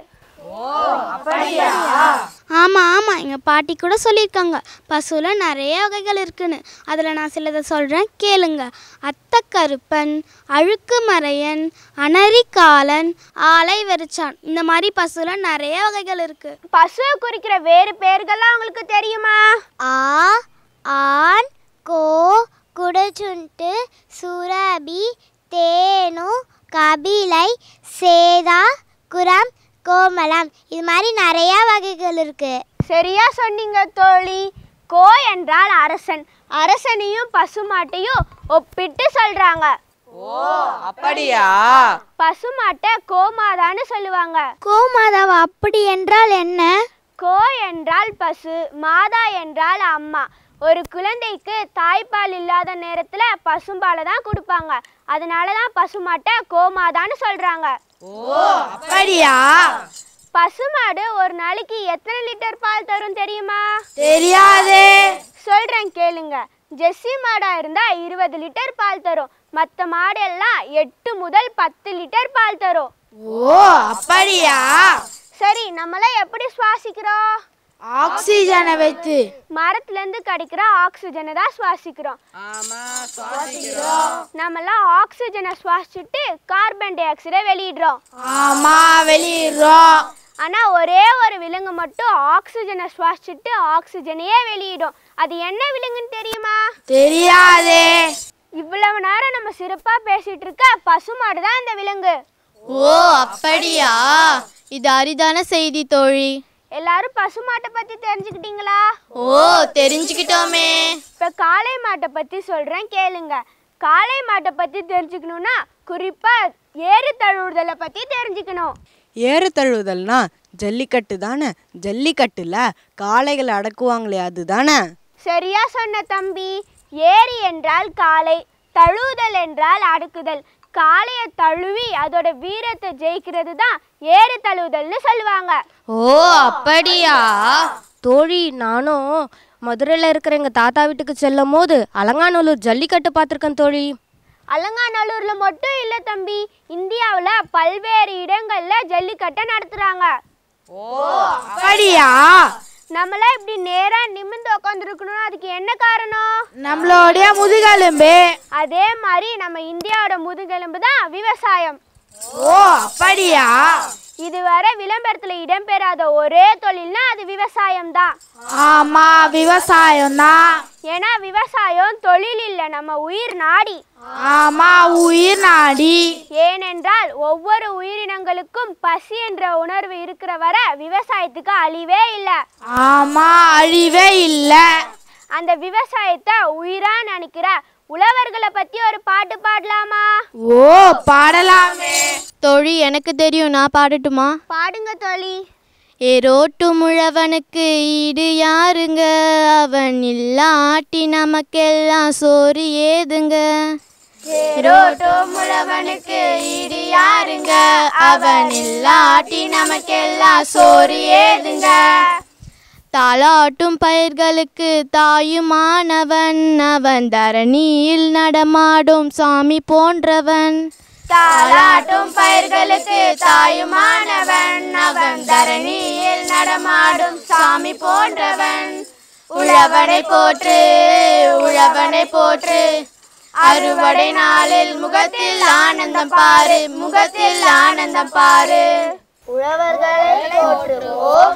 ஆமாம் ஆமாம் எங்கள் பாட்டி கூட சொல்லியிருக்காங்க பசுவில் நிறைய வகைகள் இருக்குன்னு அதில் நான் சிலதை சொல்கிறேன் கேளுங்க அத்தக்கருப்பன் அழுக்கு மறையன் அனரிக்காலன் ஆலை வெறிச்சான் இந்த மாதிரி பசுவில் நிறைய வகைகள் இருக்குது பசுவை குறிக்கிற வேறு பெயர்கள்லாம் உங்களுக்கு தெரியுமா ஆ ஆண் கோ குடச்சுண்டு சுரபி தேனு கபிலை சேதா குரம் கோமலம் இது மாதிரி நிறைய வகைகள் இருக்கு சரியா சொன்னீங்க தோழி கோ என்றால் அரசன் அரசனையும் பசுமாட்டையும் ஒப்பிட்டு சொல்றாங்க ஓ அப்படியா பசுமாட்டை கோமாதான்னு சொல்லுவாங்க கோமாதாவா அப்படி என்றால் என்ன கோ என்றால் பசு மாதா என்றால் அம்மா ஒரு குழந்தைக்கு தாய்ப்பால் இல்லாத நேரத்துல பசும்பாலை தான் கொடுப்பாங்க அதனால தான் பசுமாட்டை கோமாதான்னு சொல்றாங்க ஓ அப்படியா பசுமாடு ஒரு நாளைக்கு எத்தனை லிட்டர் பால் தரும் தெரியுமா தெரியாதே சொல்றேன் கேளுங்க ஜெர்சி மாடா இருந்தா இருபது லிட்டர் பால் தரும் மற்ற மாடு எல்லாம் எட்டு முதல் பத்து லிட்டர் பால் தரும் ஓ அப்படியா சரி நம்மளாம் எப்படி சுவாசிக்கிறோம் ஆக்சிஜனை வைத்து மரத்துல இருந்து கிடைக்கிற ஆக்சிஜனை தான் சுவாசிக்கிறோம் ஆமா சுவாசிக்கிறோம் நம்மலாம் ஆக்சிஜனை சுவாசிச்சுட்டு கார்பன் டை ஆக்சைடை வெளியிடுறோம் ஆமா வெளியிடுறோம் ஆனா ஒரே ஒரு விலங்கு மட்டும் ஆக்சிஜனை சுவாசிச்சுட்டு ஆக்சிஜனையே வெளியிடும் அது என்ன விலங்குன்னு தெரியுமா தெரியாதே இவ்வளவு நேரம் நம்ம சிறப்பா பேசிட்டு இருக்க பசுமாடு தான் இந்த விலங்கு ஓ அப்படியா இது அரிதான செய்தி தோழி எல்லாரும் பசுமாட்டை பத்தி தெரிஞ்சுக்கிட்டீங்களா ஓ தெரிஞ்சுக்கிட்டோமே இப்ப காளை மாட்டை பத்தி சொல்றேன் கேளுங்க காளை மாட்டை பத்தி தெரிஞ்சுக்கணும்னா குறிப்பா ஏறு தழுவுதலை பற்றி தெரிஞ்சுக்கணும் ஏறு தழுவுதல்னா ஜல்லிக்கட்டு தானே ஜல்லிக்கட்டுல காளைகளை அடக்குவாங்களே அதுதானே சரியா சொன்ன தம்பி ஏரி என்றால் காளை தழுவுதல் என்றால் அடுக்குதல் காளையை தழுவி அதோட வீரத்தை ஜெயிக்கிறது தான் ஏறு தழுவுதல்னு சொல்லுவாங்க ஓ அப்படியா தோழி நானும் மதுரையில் இருக்கிற எங்கள் தாத்தா வீட்டுக்கு செல்லும் போது அலங்காநல்லூர் ஜல்லிக்கட்டு பார்த்துருக்கேன் தோழி அலங்காநல்லூர்ல மட்டும் இல்ல தம்பி இந்தியாவுல பல்வேறு இடங்கள்ல ஜல்லிக்கட்டை நடத்துறாங்க அப்படியா நம்மளாம் இப்படி நேரா நிமிர்ந்து உட்காந்துருக்கணும் அதுக்கு என்ன காரணம் நம்மளுடைய முதுகெலும்பு அதே மாதிரி நம்ம இந்தியாவோட முதுகெலும்பு தான் விவசாயம் ஓ அப்படியா இதுவரை விளம்பரத்துல இடம்பெறாத ஒரே தொழில்னா அது விவசாயம் தான் ஆமா விவசாயம் தான் ஏன்னா விவசாயம் தொழில் இல்ல நம்ம உயிர் நாடி ஆமா உயிர் நாடி ஏனென்றால் ஒவ்வொரு உயிரினங்களுக்கும் பசி என்ற உணர்வு இருக்கிற வரை விவசாயத்துக்கு அழிவே இல்லை ஆமா அழிவே இல்ல அந்த விவசாயத்தை உயிரா நினைக்கிற உழவர்களை பத்தி ஒரு பாட்டு பாடலாமா ஓ பாடலாமே தோழி எனக்கு தெரியும் நான் பாடட்டுமா பாடுங்க தோழி ஏரோட்டும் உழவனுக்கு ஈடு யாருங்க அவன் இல்லாட்டி நமக்கெல்லாம் சோறு ஏதுங்க ஏரோட்டும் உழவனுக்கு ஈடு யாருங்க அவன் இல்லாட்டி நமக்கெல்லாம் சோறு ஏதுங்க தாளாட்டும் பயிர்களுக்கு தாயுமானவன் அவன் தரணியில் நடமாடும் சாமி போன்றவன் தாளாட்டும் பயிர்களுக்கு தாயுமானவன் அவன் தரணியில் நடமாடும் சாமி போன்றவன் உழவனை போற்று உழவனை போற்று அறுவடை நாளில் முகத்தில் ஆனந்தம் பாரு முகத்தில் ஆனந்தம் பாரு உழவர்களை போற்றுவோம்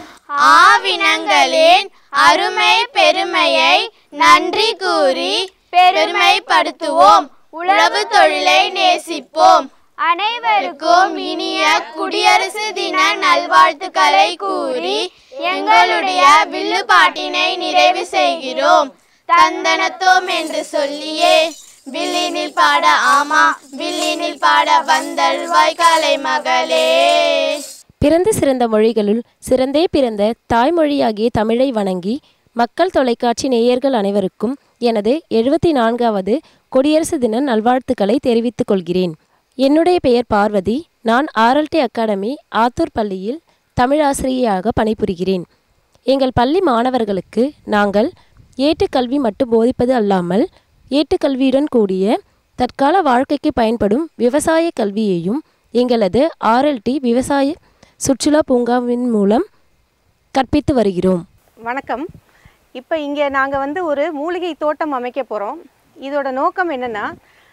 ஆவினங்களின் அருமை பெருமையை நன்றி கூறி பெருமைப்படுத்துவோம் உழவு தொழிலை நேசிப்போம் அனைவருக்கும் இனிய குடியரசு தின நல்வாழ்த்துக்களை கூறி எங்களுடைய வில்லுப்பாட்டினை நிறைவு செய்கிறோம் தந்தனத்தோம் என்று சொல்லியே வில்லினில் பாட ஆமா வில்லினில் பாட வந்தல்வாய் கலை மகளே பிறந்து சிறந்த மொழிகளுள் சிறந்தே பிறந்த தாய்மொழியாகிய தமிழை வணங்கி மக்கள் தொலைக்காட்சி நேயர்கள் அனைவருக்கும் எனது எழுபத்தி நான்காவது குடியரசு தின நல்வாழ்த்துக்களை தெரிவித்துக் கொள்கிறேன் என்னுடைய பெயர் பார்வதி நான் ஆர்எல்டி அகாடமி ஆத்தூர் பள்ளியில் தமிழாசிரியையாக பணிபுரிகிறேன் எங்கள் பள்ளி மாணவர்களுக்கு நாங்கள் ஏட்டுக்கல்வி மட்டும் போதிப்பது அல்லாமல் ஏட்டுக்கல்வியுடன் கூடிய தற்கால வாழ்க்கைக்கு பயன்படும் விவசாய கல்வியையும் எங்களது ஆர்எல்டி விவசாய சுற்றுலா பூங்காவின் மூலம் கற்பித்து வருகிறோம் வணக்கம் இப்போ இங்கே நாங்கள் வந்து ஒரு மூலிகை தோட்டம் அமைக்க போகிறோம் இதோட நோக்கம் என்னென்னா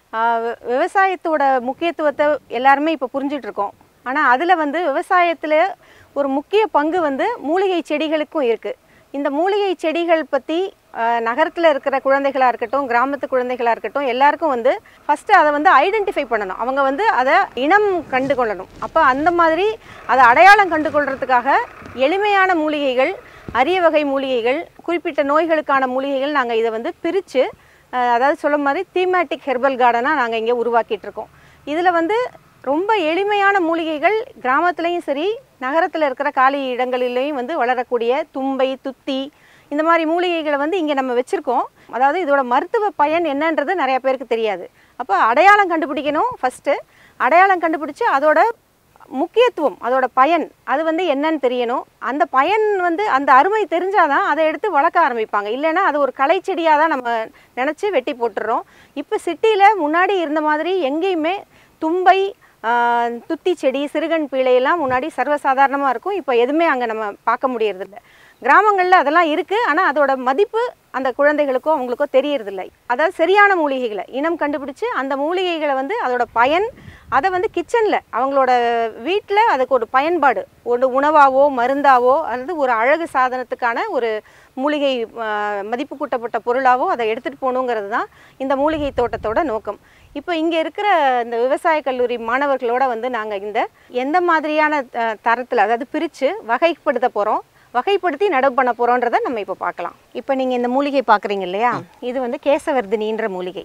விவசாயத்தோட முக்கியத்துவத்தை எல்லாருமே இப்போ புரிஞ்சிட்ருக்கோம் ஆனால் அதில் வந்து விவசாயத்தில் ஒரு முக்கிய பங்கு வந்து மூலிகை செடிகளுக்கும் இருக்குது இந்த மூலிகை செடிகள் பற்றி நகரத்தில் இருக்கிற குழந்தைகளாக இருக்கட்டும் கிராமத்து குழந்தைகளாக இருக்கட்டும் எல்லாருக்கும் வந்து ஃபஸ்ட்டு அதை வந்து ஐடென்டிஃபை பண்ணணும் அவங்க வந்து அதை இனம் கண்டு கொள்ளணும் அப்போ அந்த மாதிரி அதை அடையாளம் கண்டு கொள்றதுக்காக எளிமையான மூலிகைகள் அரிய வகை மூலிகைகள் குறிப்பிட்ட நோய்களுக்கான மூலிகைகள் நாங்கள் இதை வந்து பிரித்து அதாவது சொல்ல மாதிரி தீமேட்டிக் ஹெர்பல் கார்டனாக நாங்கள் இங்கே உருவாக்கிட்டு இருக்கோம் இதில் வந்து ரொம்ப எளிமையான மூலிகைகள் கிராமத்துலேயும் சரி நகரத்தில் இருக்கிற காலி இடங்களிலையும் வந்து வளரக்கூடிய தும்பை துத்தி இந்த மாதிரி மூலிகைகளை வந்து இங்கே நம்ம வச்சுருக்கோம் அதாவது இதோட மருத்துவ பயன் என்னன்றது நிறைய பேருக்கு தெரியாது அப்போ அடையாளம் கண்டுபிடிக்கணும் ஃபஸ்ட்டு அடையாளம் கண்டுபிடிச்சி அதோட முக்கியத்துவம் அதோட பயன் அது வந்து என்னன்னு தெரியணும் அந்த பயன் வந்து அந்த அருமை தெரிஞ்சாதான் அதை எடுத்து வளர்க்க ஆரம்பிப்பாங்க இல்லைன்னா அது ஒரு களை செடியாக தான் நம்ம நினச்சி வெட்டி போட்டுடுறோம் இப்போ சிட்டியில் முன்னாடி இருந்த மாதிரி எங்கேயுமே தும்பை துத்தி செடி சிறுகன் பீழையெல்லாம் முன்னாடி சர்வசாதாரணமாக இருக்கும் இப்போ எதுவுமே அங்கே நம்ம பார்க்க முடியறதில்ல கிராமங்களில் அதெல்லாம் இருக்குது ஆனால் அதோட மதிப்பு அந்த குழந்தைகளுக்கோ அவங்களுக்கோ தெரியறதில்லை அதாவது சரியான மூலிகைகளை இனம் கண்டுபிடிச்சு அந்த மூலிகைகளை வந்து அதோட பயன் அதை வந்து கிச்சனில் அவங்களோட வீட்டில் அதுக்கு ஒரு பயன்பாடு ஒரு உணவாவோ மருந்தாவோ அல்லது ஒரு அழகு சாதனத்துக்கான ஒரு மூலிகை மதிப்பு கூட்டப்பட்ட பொருளாவோ அதை எடுத்துகிட்டு போகணுங்கிறது தான் இந்த மூலிகை தோட்டத்தோட நோக்கம் இப்போ இங்கே இருக்கிற இந்த விவசாய கல்லூரி மாணவர்களோட வந்து நாங்கள் இந்த எந்த மாதிரியான தரத்தில் அதாவது பிரித்து வகைப்படுத்த போகிறோம் வகைப்படுத்தி நடவு பண்ண போகிறோன்றதை நம்ம இப்போ பார்க்கலாம் இப்போ நீங்கள் இந்த மூலிகை பார்க்குறீங்க இல்லையா இது வந்து கேசவர்தினின்ற மூலிகை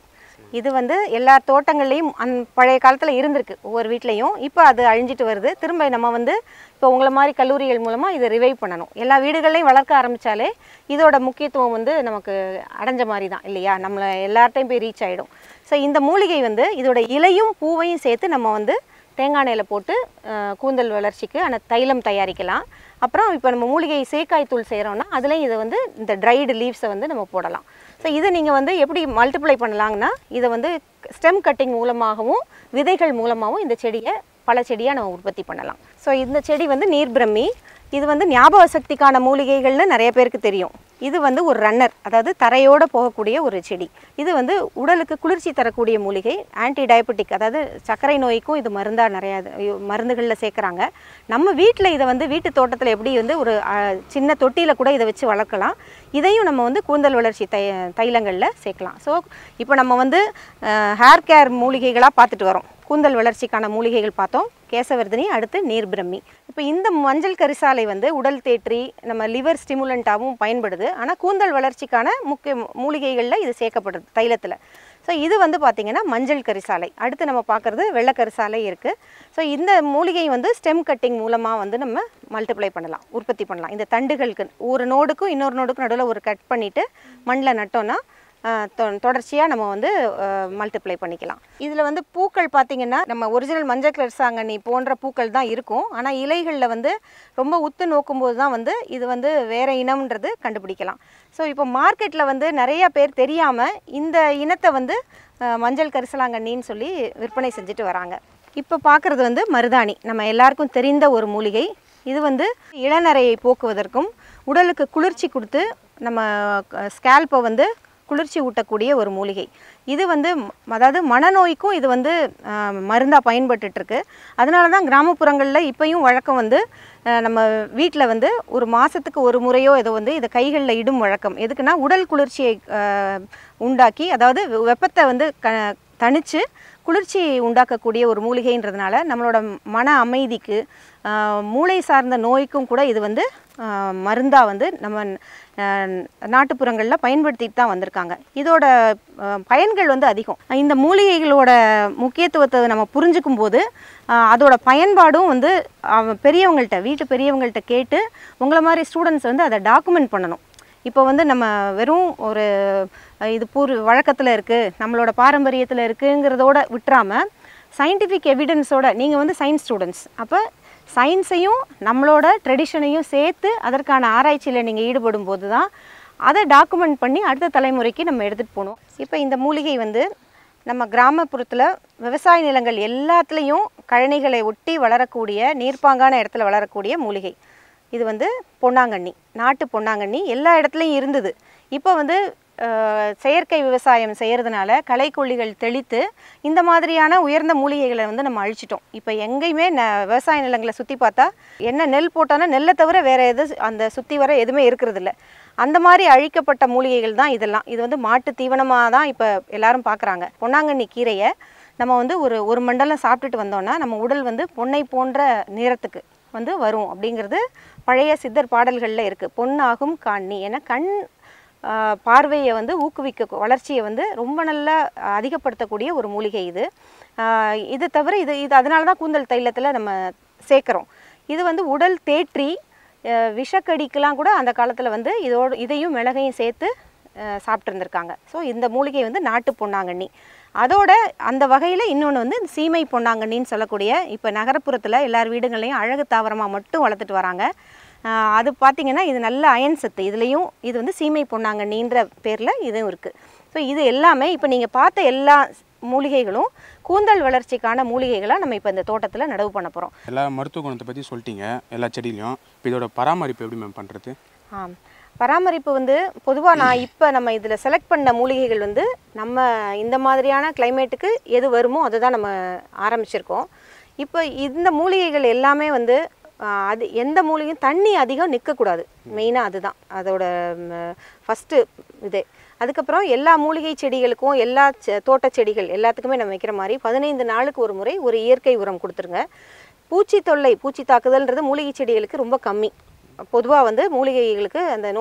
இது வந்து எல்லா தோட்டங்கள்லேயும் அந் பழைய காலத்தில் இருந்திருக்கு ஒவ்வொரு வீட்லேயும் இப்போ அது அழிஞ்சிட்டு வருது திரும்ப நம்ம வந்து இப்போ உங்களை மாதிரி கல்லூரிகள் மூலமாக இதை ரிவைவ் பண்ணணும் எல்லா வீடுகள்லையும் வளர்க்க ஆரம்பித்தாலே இதோட முக்கியத்துவம் வந்து நமக்கு அடைஞ்ச மாதிரி தான் இல்லையா நம்மளை எல்லார்ட்டையும் போய் ரீச் ஆகிடும் ஸோ இந்த மூலிகை வந்து இதோட இலையும் பூவையும் சேர்த்து நம்ம வந்து தேங்காய் எண்ணெயில் போட்டு அஹ், கூந்தல் வளர்ச்சிக்கு அந்த தைலம் தயாரிக்கலாம் அப்புறம் இப்போ நம்ம மூலிகை சேக்காய் தூள் செய்கிறோம்னா அதுலேயும் இதை வந்து இந்த ட்ரைடு லீவ்ஸை வந்து நம்ம போடலாம் ஸோ இதை நீங்கள் வந்து எப்படி மல்டிப்ளை பண்ணலாங்கன்னா இதை வந்து ஸ்டெம் கட்டிங் மூலமாகவும் விதைகள் மூலமாகவும் இந்த செடியை பல செடியாக நம்ம உற்பத்தி பண்ணலாம் ஸோ இந்த செடி வந்து நீர் பிரம்மி இது வந்து ஞாபக சக்திக்கான மூலிகைகள்னு நிறைய பேருக்கு தெரியும் இது வந்து ஒரு ரன்னர் அதாவது தரையோடு போகக்கூடிய ஒரு செடி இது வந்து உடலுக்கு குளிர்ச்சி தரக்கூடிய மூலிகை ஆன்டி டயபெட்டிக் அதாவது சர்க்கரை நோய்க்கும் இது மருந்தாக நிறையா மருந்துகளில் சேர்க்குறாங்க நம்ம வீட்டில் இதை வந்து வீட்டு தோட்டத்தில் எப்படி வந்து ஒரு அஹ், சின்ன தொட்டியில் கூட இதை வச்சு வளர்க்கலாம் இதையும் நம்ம வந்து கூந்தல் வளர்ச்சி தை தைலங்களில் சேர்க்கலாம் ஸோ இப்போ நம்ம வந்து ஹேர் கேர் மூலிகைகளாக பார்த்துட்டு வரோம் கூந்தல் வளர்ச்சிக்கான மூலிகைகள் பார்த்தோம் கேசவர்தினி அடுத்து நீர் பிரம்மி இப்போ இந்த மஞ்சள் கரிசாலை வந்து உடல் தேற்றி நம்ம லிவர் ஸ்டிமுலண்ட்டாகவும் பயன்படுது ஆனால் கூந்தல் வளர்ச்சிக்கான முக்கிய மூலிகைகளில் இது சேர்க்கப்படுது தைலத்தில் ஸோ இது வந்து பார்த்திங்கன்னா மஞ்சள் கரிசாலை அடுத்து நம்ம பார்க்குறது வெள்ளை கரிசாலை இருக்குது ஸோ இந்த மூலிகை வந்து ஸ்டெம் கட்டிங் மூலமாக வந்து நம்ம மல்டிப்ளை பண்ணலாம் உற்பத்தி பண்ணலாம் இந்த தண்டுகளுக்கு ஒரு நோடுக்கும் இன்னொரு நோடுக்கும் நடுவில் ஒரு கட் பண்ணிவிட்டு மண்ணில் நட்டோன்னா தொடர்ச்சியாக நம்ம வந்து மல்டிப்ளை பண்ணிக்கலாம் இதில் வந்து பூக்கள் பார்த்திங்கன்னா நம்ம ஒரிஜினல் மஞ்சள் கலர் சாங்கண்ணி போன்ற பூக்கள் தான் இருக்கும் ஆனால் இலைகளில் வந்து ரொம்ப உத்து நோக்கும்போது தான் வந்து இது வந்து வேறு இனம்ன்றது கண்டுபிடிக்கலாம் ஸோ இப்போ மார்க்கெட்டில் வந்து நிறைய பேர் தெரியாமல் இந்த இனத்தை வந்து அஹ், மஞ்சள் கரிசலாங்கண்ணின்னு சொல்லி விற்பனை செஞ்சுட்டு வராங்க இப்போ பார்க்குறது வந்து மருதாணி நம்ம எல்லாருக்கும் தெரிந்த ஒரு மூலிகை இது வந்து இளநரையை போக்குவதற்கும் உடலுக்கு குளிர்ச்சி கொடுத்து நம்ம ஸ்கேல்ப்பை வந்து குளிர்ச்சி ஊட்டக்கூடிய ஒரு மூலிகை இது வந்து ம- அதாவது மனநோய்க்கும் இது வந்து மருந்தாக பயன்பட்டுருக்கு அதனால தான் கிராமப்புறங்களில் இப்பயும் வழக்கம் வந்து அஹ், நம்ம வீட்டில் வந்து ஒரு மாதத்துக்கு ஒரு முறையோ ஏதோ வந்து இதை கைகளில் இடும் வழக்கம் எதுக்குன்னா உடல் குளிர்ச்சியை அஹ், உண்டாக்கி அதாவது வெ- வெப்பத்தை வந்து க தணித்து குளிர்ச்சி உண்டாக்கக்கூடிய ஒரு மூலிகைன்றதுனால நம்மளோட மன அமைதிக்கு ஆஹ், மூளை சார்ந்த நோய்க்கும் கூட இது வந்து மருந்தாக வந்து நம்ம ஆஹ், நாட்டுப்புறங்களில் பயன்படுத்திட்டு தான் வந்திருக்காங்க இதோட ஆஹ், பயன்கள் வந்து அதிகம் இந்த மூலிகைகளோட முக்கியத்துவத்தை நம்ம புரிஞ்சுக்கும் போது ஆஹ், அதோட பயன்பாடும் வந்து அவ- பெரியவங்கள்ட்ட வீட்டு பெரியவங்கள்ட்ட கேட்டு உங்களை மாதிரி ஸ்டூடெண்ட்ஸ் வந்து அதை டாக்குமெண்ட் பண்ணணும் இப்போ வந்து நம்ம வெறும் ஒரு அஹ், இது பூர்வ வழக்கத்தில் இருக்குது நம்மளோட பாரம்பரியத்தில் இருக்குங்கிறதோட விட்டுறாமல் சயின்டிஃபிக் எவிடன்ஸோட நீங்கள் வந்து சயின்ஸ் ஸ்டூடெண்ட்ஸ் அப்போ சயின்ஸையும் நம்மளோட ட்ரெடிஷனையும் சேர்த்து அதற்கான ஆராய்ச்சியில் நீங்கள் ஈடுபடும் போது தான் அதை டாக்குமெண்ட் பண்ணி அடுத்த தலைமுறைக்கு நம்ம எடுத்துகிட்டு போகணும் இப்போ இந்த மூலிகை வந்து நம்ம கிராமப்புறத்தில் விவசாய நிலங்கள் எல்லாத்துலேயும் கழனிகளை ஒட்டி வளரக்கூடிய நீர்ப்பாங்கான இடத்துல வளரக்கூடிய மூலிகை இது வந்து பொன்னாங்கண்ணி நாட்டு பொன்னாங்கண்ணி எல்லா இடத்துலையும் இருந்தது இப்போ வந்து அஹ், செயற்கை விவசாயம் செய்கிறதுனால களைக்கொல்லிகள் தெளித்து இந்த மாதிரியான உயர்ந்த மூலிகைகளை வந்து நம்ம அழிச்சிட்டோம் இப்போ எங்கேயுமே ந விவசாய நிலங்களை சுற்றி பார்த்தா என்ன நெல் போட்டாலும் நெல்லை தவிர வேறு எது அந்த சுற்றி வர எதுவுமே இருக்கிறதில்ல அந்த மாதிரி அழிக்கப்பட்ட மூலிகைகள் தான் இதெல்லாம் இது வந்து மாட்டு தீவனமாக தான் இப்போ எல்லாரும் பார்க்குறாங்க பொன்னாங்கண்ணி கீரையை நம்ம வந்து ஒரு ஒரு மண்டலம் சாப்பிட்டுட்டு வந்தோம்னா நம்ம உடல் வந்து பொன்னை போன்ற நிறத்துக்கு வந்து வரும் அப்படிங்கிறது பழைய சித்தர் பாடல்களில் இருக்குது பொன்னாகும் காணி ஏன்னா கண் ஆஹ், பார்வையை வந்து ஊக்குவிக்க வளர்ச்சியை வந்து ரொம்ப நல்லா அதிகப்படுத்தக்கூடிய ஒரு மூலிகை இது ஆஹ், இது தவிர இது இது அதனால தான் கூந்தல் தைலத்தில் நம்ம சேர்க்குறோம் இது வந்து உடல் தேற்றி அஹ், விஷக்கடிக்கெலாம் கூட அந்த காலத்தில் வந்து இதோடு இதையும் மிளகையும் சேர்த்து அஹ், சாப்பிட்ருந்துருக்காங்க ஸோ இந்த மூலிகை வந்து நாட்டு பொன்னாங்கண்ணி அதோட அந்த வகையில் இன்னொன்று வந்து சீமை பொன்னாங்கண்ணின்னு சொல்லக்கூடிய இப்போ நகரப்புறத்தில் எல்லார் வீடுகள்லையும் அழகு தாவரமாக மட்டும் வளர்த்துட்டு வராங்க ஆஹ் அது பார்த்திங்கன்னா இது நல்ல அயன் சத்து இதுலேயும் இது வந்து சீமை பொன்னாங்கண்ணின்ற பேரில் இதுவும் இருக்குது ஸோ இது எல்லாமே இப்போ நீங்கள் பார்த்த எல்லா மூலிகைகளும் கூந்தல் வளர்ச்சிக்கான மூலிகைகளாக நம்ம இப்போ இந்த தோட்டத்தில் நடவு பண்ண போகிறோம் எல்லா மருத்துவ குணத்தை பற்றி சொல்லிட்டீங்க எல்லா செடியிலையும் இப்போ இதோட பராமரிப்பு எப்படி மேம் பண்ணுறது ஆம் பராமரிப்பு வந்து பொதுவாக நான் இப்போ நம்ம இதில் செலக்ட் பண்ண மூலிகைகள் வந்து நம்ம இந்த மாதிரியான கிளைமேட்டுக்கு எது வருமோ அதை தான் நம்ம ஆரம்பிச்சிருக்கோம் இப்போ இந்த மூலிகைகள் எல்லாமே வந்து ஆ, அது எந்த மூலிகையும் தண்ணி அதிகம் நிற்கக்கூடாது மெயினாக அதுதான் அதோட ஃபஸ்ட்டு இது அதுக்கப்புறம் எல்லா மூலிகை செடிகளுக்கும் எல்லா செ- தோட்ட செடிகள் எல்லாத்துக்குமே நம்ம வைக்கிற மாதிரி பதினைந்து நாளுக்கு ஒரு முறை ஒரு இயற்கை உரம் கொடுத்துருங்க பூச்சி தொல்லை பூச்சி தாக்குதல்ன்றது மூலிகை செடிகளுக்கு ரொம்ப கம்மி பொதுவாக வந்து மூலிகைகளுக்கு அந்த நோய்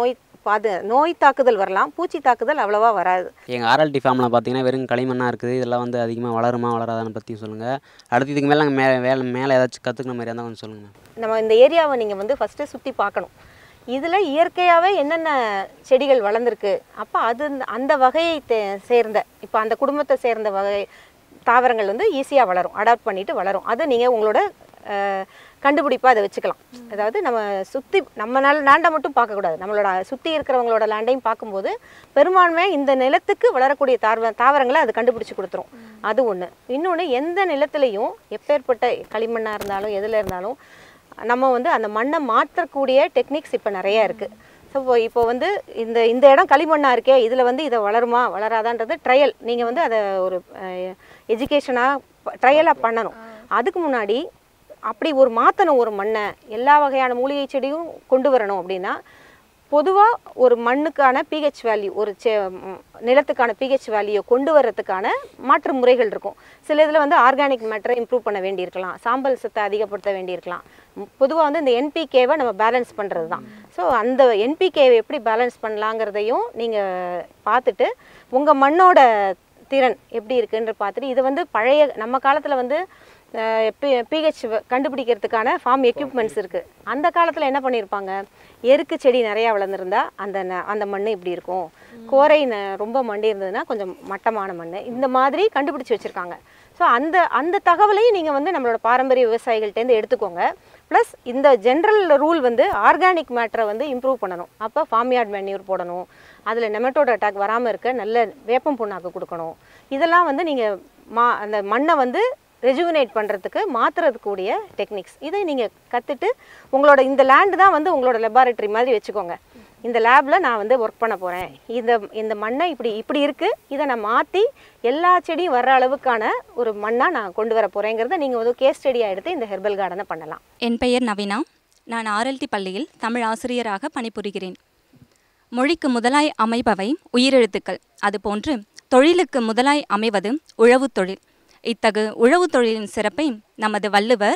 பாது நோய் தாக்குதல் வரலாம் பூச்சி தாக்குதல் அவ்வளவா வராது எங்கள் ஆர்எல்டி ஃபார்மில் பார்த்தீங்கன்னா வெறும் களிமண்ணாக இருக்குது இதெல்லாம் வந்து அதிகமாக வளருமா வளராதான்னு பற்றி சொல்லுங்கள் அடுத்து இதுக்கு மேலே நாங்கள் மே வேலை மேலே ஏதாச்சும் கற்றுக்கிற மாதிரி இருந்தால் கொஞ்சம் சொல்லுங்கள் நம்ம இந்த ஏரியாவை நீங்கள் வந்து ஃபஸ்ட்டு சுற்றி பார்க்கணும் இதில் இயற்கையாகவே என்னென்ன செடிகள் வளர்ந்துருக்கு அப்போ அது அந்த- அந்த வகையை தே- சேர்ந்த இப்போ அந்த குடும்பத்தை சேர்ந்த வகை தாவரங்கள் வந்து ஈஸியாக வளரும் அடாப்ட் பண்ணிட்டு வளரும் அது நீங்கள் உங்களோட கண்டுபிடிப்பாக அதை வச்சுக்கலாம் அதாவது நம்ம சுற்றி நம்ம லேண்டை மட்டும் பார்க்கக்கூடாது நம்மளோட சுற்றி இருக்கிறவங்களோட லேண்டையும் பார்க்கும்போது பெரும்பான்மையாக இந்த நிலத்துக்கு வளரக்கூடிய தாவர தாவரங்களை அது கண்டுபிடிச்சி கொடுத்துரும் அது ஒன்று இன்னொன்று எந்த நிலத்துலையும் எப்பேற்பட்ட களிமண்ணாக இருந்தாலும் எதில் இருந்தாலும் நம்ம வந்து அந்த மண்ணை மாற்றக்கூடிய டெக்னிக்ஸ் இப்போ நிறைய இருக்குது ஸோ இப்போ வந்து இந்த இந்த இடம் களிமண்ணாக இருக்கே இதில் வந்து இதை வளருமா வளராதான்றது ட்ரையல் நீங்கள் வந்து அதை ஒரு எஜுகேஷனாக ட்ரையலாக பண்ணணும் அதுக்கு முன்னாடி அப்படி ஒரு மாற்றணும் ஒரு மண்ணை எல்லா வகையான மூலிகை செடியும் கொண்டு வரணும் அப்படின்னா பொதுவாக ஒரு மண்ணுக்கான பிஹெச் வேல்யூ ஒரு செ ம், நிலத்துக்கான பிஹெச் வேல்யூ கொண்டு வர்றதுக்கான மாற்று முறைகள் இருக்கும் சில இதில் வந்து ஆர்கானிக் மேட்டரை இம்ப்ரூவ் பண்ண வேண்டியிருக்கலாம் சாம்பல் சத்தை அதிகப்படுத்த வேண்டியிருக்கலாம் பொதுவாக வந்து இந்த என்பிகேவை நம்ம பேலன்ஸ் பண்ணுறது தான் ஸோ அந்த என்பிகேவை எப்படி பேலன்ஸ் பண்ணலாங்கிறதையும் நீங்கள் பார்த்துட்டு உங்கள் மண்ணோட திறன் எப்படி இருக்குன்ற பார்த்துட்டு இது வந்து பழைய நம்ம காலத்தில் வந்து பிஹெச் கண்டுபிடிக்கிறதுக்கான ஃபார்ம் எக்யூப்மெண்ட்ஸ் இருக்குது அந்த காலத்தில் என்ன பண்ணியிருப்பாங்க எருக்கு செடி நிறையா வளர்ந்துருந்தா அந்த ந- அந்த மண் இப்படி இருக்கும் கோரை ந- ரொம்ப மண்டி இருந்ததுன்னா கொஞ்சம் மட்டமான மண் இந்த மாதிரி கண்டுபிடிச்சி வச்சுருக்காங்க ஸோ அந்த அந்த தகவலையும் நீங்கள் வந்து நம்மளோட பாரம்பரிய விவசாயிகள்ட்டேருந்து எடுத்துக்கோங்க ப்ளஸ் இந்த ஜென்ரல் ரூல் வந்து ஆர்கானிக் மேட்டரை வந்து இம்ப்ரூவ் பண்ணணும் அப்போ ஃபார்ம்யார்ட் மென்யூர் போடணும் அதில் நெமட்டோட அட்டாக் வராமல் இருக்க நல்ல வேப்பம் புண்ணாக்கு கொடுக்கணும் இதெல்லாம் வந்து நீங்கள் மா அந்த மண்ணை வந்து ரெஜுவினேட் பண்ணுறதுக்கு மாற்றுறதுக்கூடிய டெக்னிக்ஸ் இதை நீங்கள் கற்றுட்டு உங்களோட இந்த லேண்டு தான் வந்து உங்களோட லெபார்ட்டரி மாதிரி வச்சுக்கோங்க இந்த லேபில் நான் வந்து ஒர்க் பண்ண போகிறேன் இந்த இந்த மண்ணை இப்படி இப்படி இருக்குது இதை நான் மாற்றி எல்லா செடியும் வர்ற அளவுக்கான ஒரு மண்ணாக நான் கொண்டு வர போகிறேங்கிறத நீங்கள் வந்து கேஸ் ஸ்டடியாக எடுத்து இந்த ஹெர்பல் கார்டனை பண்ணலாம் என் பெயர் நவீனா நான் ஆர்எல்டி பள்ளியில் தமிழ் ஆசிரியராக பணிபுரிகிறேன் மொழிக்கு முதலாய் அமைபவை உயிரெழுத்துக்கள் அதுபோன்று தொழிலுக்கு முதலாய் அமைவது உழவுத் தொழில் இத்தகு உழவுத் தொழிலின் சிறப்பை நமது வள்ளுவர்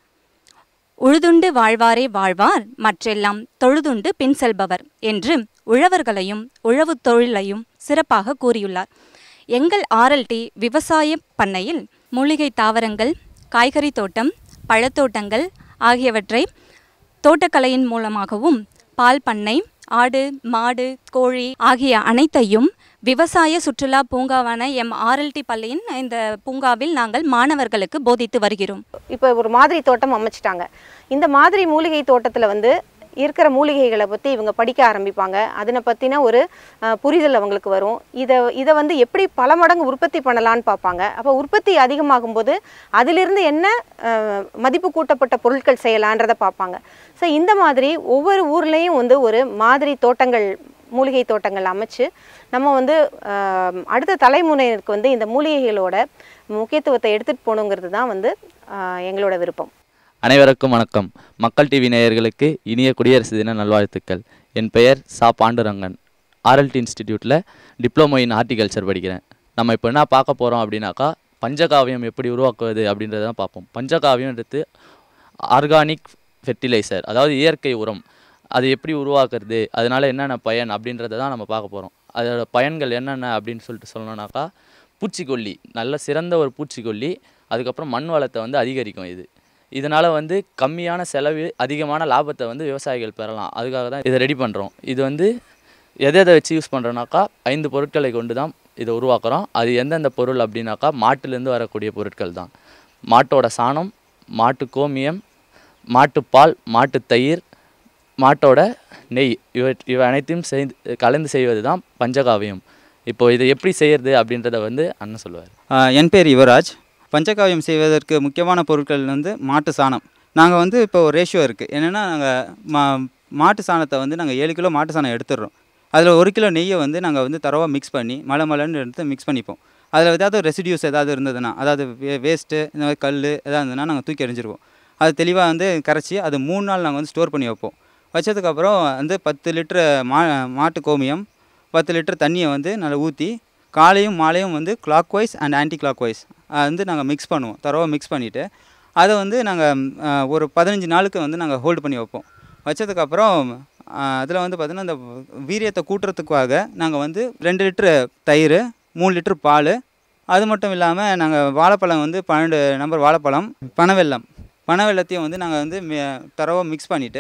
உழுதுண்டு வாழ்வாரே வாழ்வார் மற்றெல்லாம் தொழுதுண்டு பின் செல்பவர் என்று உழவர்களையும் உழவுத் தொழிலையும் சிறப்பாக கூறியுள்ளார் எங்கள் ஆர்எல்டி விவசாய பண்ணையில் மூலிகை தாவரங்கள் காய்கறி தோட்டம் பழத்தோட்டங்கள் ஆகியவற்றை தோட்டக்கலையின் மூலமாகவும் பால் பண்ணை ஆடு மாடு கோழி ஆகிய அனைத்தையும் விவசாய சுற்றுலா பூங்காவான எம் ஆர்எல்டி பள்ளியின் இந்த பூங்காவில் நாங்கள் மாணவர்களுக்கு போதித்து வருகிறோம் இப்போ ஒரு மாதிரி தோட்டம் அமைச்சிட்டாங்க இந்த மாதிரி மூலிகை தோட்டத்தில் வந்து இருக்கிற மூலிகைகளை பற்றி இவங்க படிக்க ஆரம்பிப்பாங்க அதனை பற்றின ஒரு அஹ், புரிதல் அவங்களுக்கு வரும் இதை இதை வந்து எப்படி பல மடங்கு உற்பத்தி பண்ணலான்னு பார்ப்பாங்க அப்போ உற்பத்தி அதிகமாகும் போது அதிலிருந்து என்ன அஹ், மதிப்பு கூட்டப்பட்ட பொருட்கள் செய்யலான்றதை பார்ப்பாங்க ஸோ இந்த மாதிரி ஒவ்வொரு ஊர்லேயும் வந்து ஒரு மாதிரி தோட்டங்கள் மூலிகை தோட்டங்கள் அமைச்சு நம்ம வந்து அஹ், அடுத்த தலைமுறையினருக்கு வந்து இந்த மூலிகைகளோட முக்கியத்துவத்தை எடுத்துகிட்டு போகணுங்கிறது தான் வந்து அஹ், எங்களோட விருப்பம் அனைவருக்கும் வணக்கம் மக்கள் டிவி நேயர்களுக்கு இனிய குடியரசு தின நல்வாழ்த்துக்கள் என் பெயர் சா பாண்டுரங்கன் ஆர்எல்டி இன்ஸ்டிடியூட்டில் டிப்ளமோ இன் ஹார்டிகல்ச்சர் படிக்கிறேன் நம்ம இப்போ என்ன பார்க்க போகிறோம் அப்படின்னாக்கா பஞ்சகாவியம் எப்படி உருவாக்குவது அப்படின்றத தான் பார்ப்போம் பஞ்சகாவியம்ன்றது ஆர்கானிக் ஃபெர்டிலைசர் அதாவது இயற்கை உரம் அது எப்படி உருவாக்குறது அதனால என்னென்ன பயன் அப்படின்றத தான் நம்ம பார்க்க போகிறோம் அதோட பயன்கள் என்னென்ன அப்படின்னு சொல்லிட்டு சொல்லணும்னாக்கா பூச்சிக்கொல்லி நல்ல சிறந்த ஒரு பூச்சிக்கொல்லி அதுக்கப்புறம் மண் வளத்தை வந்து அதிகரிக்கும் இது இதனால் வந்து கம்மியான செலவு அதிகமான லாபத்தை வந்து விவசாயிகள் பெறலாம் அதுக்காக தான் இதை ரெடி பண்ணுறோம் இது வந்து எதை எதை வச்சு யூஸ் பண்ணுறோன்னாக்கா ஐந்து பொருட்களை கொண்டு தான் இதை உருவாக்குறோம் அது எந்தெந்த பொருள் அப்படின்னாக்கா மாட்டுலேருந்து வரக்கூடிய பொருட்கள் தான் மாட்டோட சாணம் மாட்டு கோமியம் மாட்டுப்பால் மாட்டுத் தயிர் மாட்டோட நெய் இவ இவை அனைத்தையும் செய்து கலந்து செய்வது தான் பஞ்சகாவியம் இப்போ இதை எப்படி செய்யறது அப்படின்றத வந்து அண்ணன் சொல்லுவார் ஆஹ் என் பேர் யுவராஜ் பஞ்சகாவியம் செய்வதற்கு முக்கியமான பொருட்கள் வந்து மாட்டு சாணம் நாங்கள் வந்து இப்போ ஒரு ரேஷியோ இருக்குது என்னென்னா நாங்கள் மா மாட்டு சாணத்தை வந்து நாங்கள் ஏழு கிலோ மாட்டு சாணம் எடுத்துடுறோம் அதில் ஒரு கிலோ நெய்யை வந்து நாங்கள் வந்து தரவாக மிக்ஸ் பண்ணி மலை மலைன்னு எடுத்து மிக்ஸ் பண்ணிப்போம் அதில் ஏதாவது ரெசிடியூஸ் ஏதாவது இருந்ததுன்னா அதாவது வே வேஸ்ட்டு இந்த மாதிரி கல் எதாவது இருந்ததுன்னா நாங்கள் தூக்கி எறிஞ்சிருவோம் அது தெளிவாக வந்து கரைச்சி அது மூணு நாள் நாங்கள் வந்து ஸ்டோர் பண்ணி வைப்போம் வச்சதுக்கப்புறம் வந்து பத்து லிட்டரு மா மாட்டு கோமியம் பத்து லிட்டர் தண்ணியை வந்து நல்லா ஊற்றி காலையும் மாலையும் வந்து clockwise and anticlockwise வந்து நாங்கள் மிக்ஸ் பண்ணுவோம் தரவாக மிக்ஸ் பண்ணிவிட்டு அதை வந்து நாங்கள் ஒரு பதினஞ்சு நாளுக்கு வந்து நாங்கள் ஹோல்டு பண்ணி வைப்போம் வச்சதுக்கப்புறம் அதில் வந்து பார்த்திங்கன்னா இந்த வீரியத்தை கூட்டுறதுக்காக நாங்கள் வந்து ரெண்டு லிட்ரு தயிர் மூணு லிட்ரு பால் அது மட்டும் இல்லாமல் நாங்கள் வாழைப்பழம் வந்து பன்னெண்டு நம்பர் வாழைப்பழம் பனவெல்லம் பனவெல்லத்தையும் வந்து நாங்கள் வந்து தரவாக மிக்ஸ் பண்ணிவிட்டு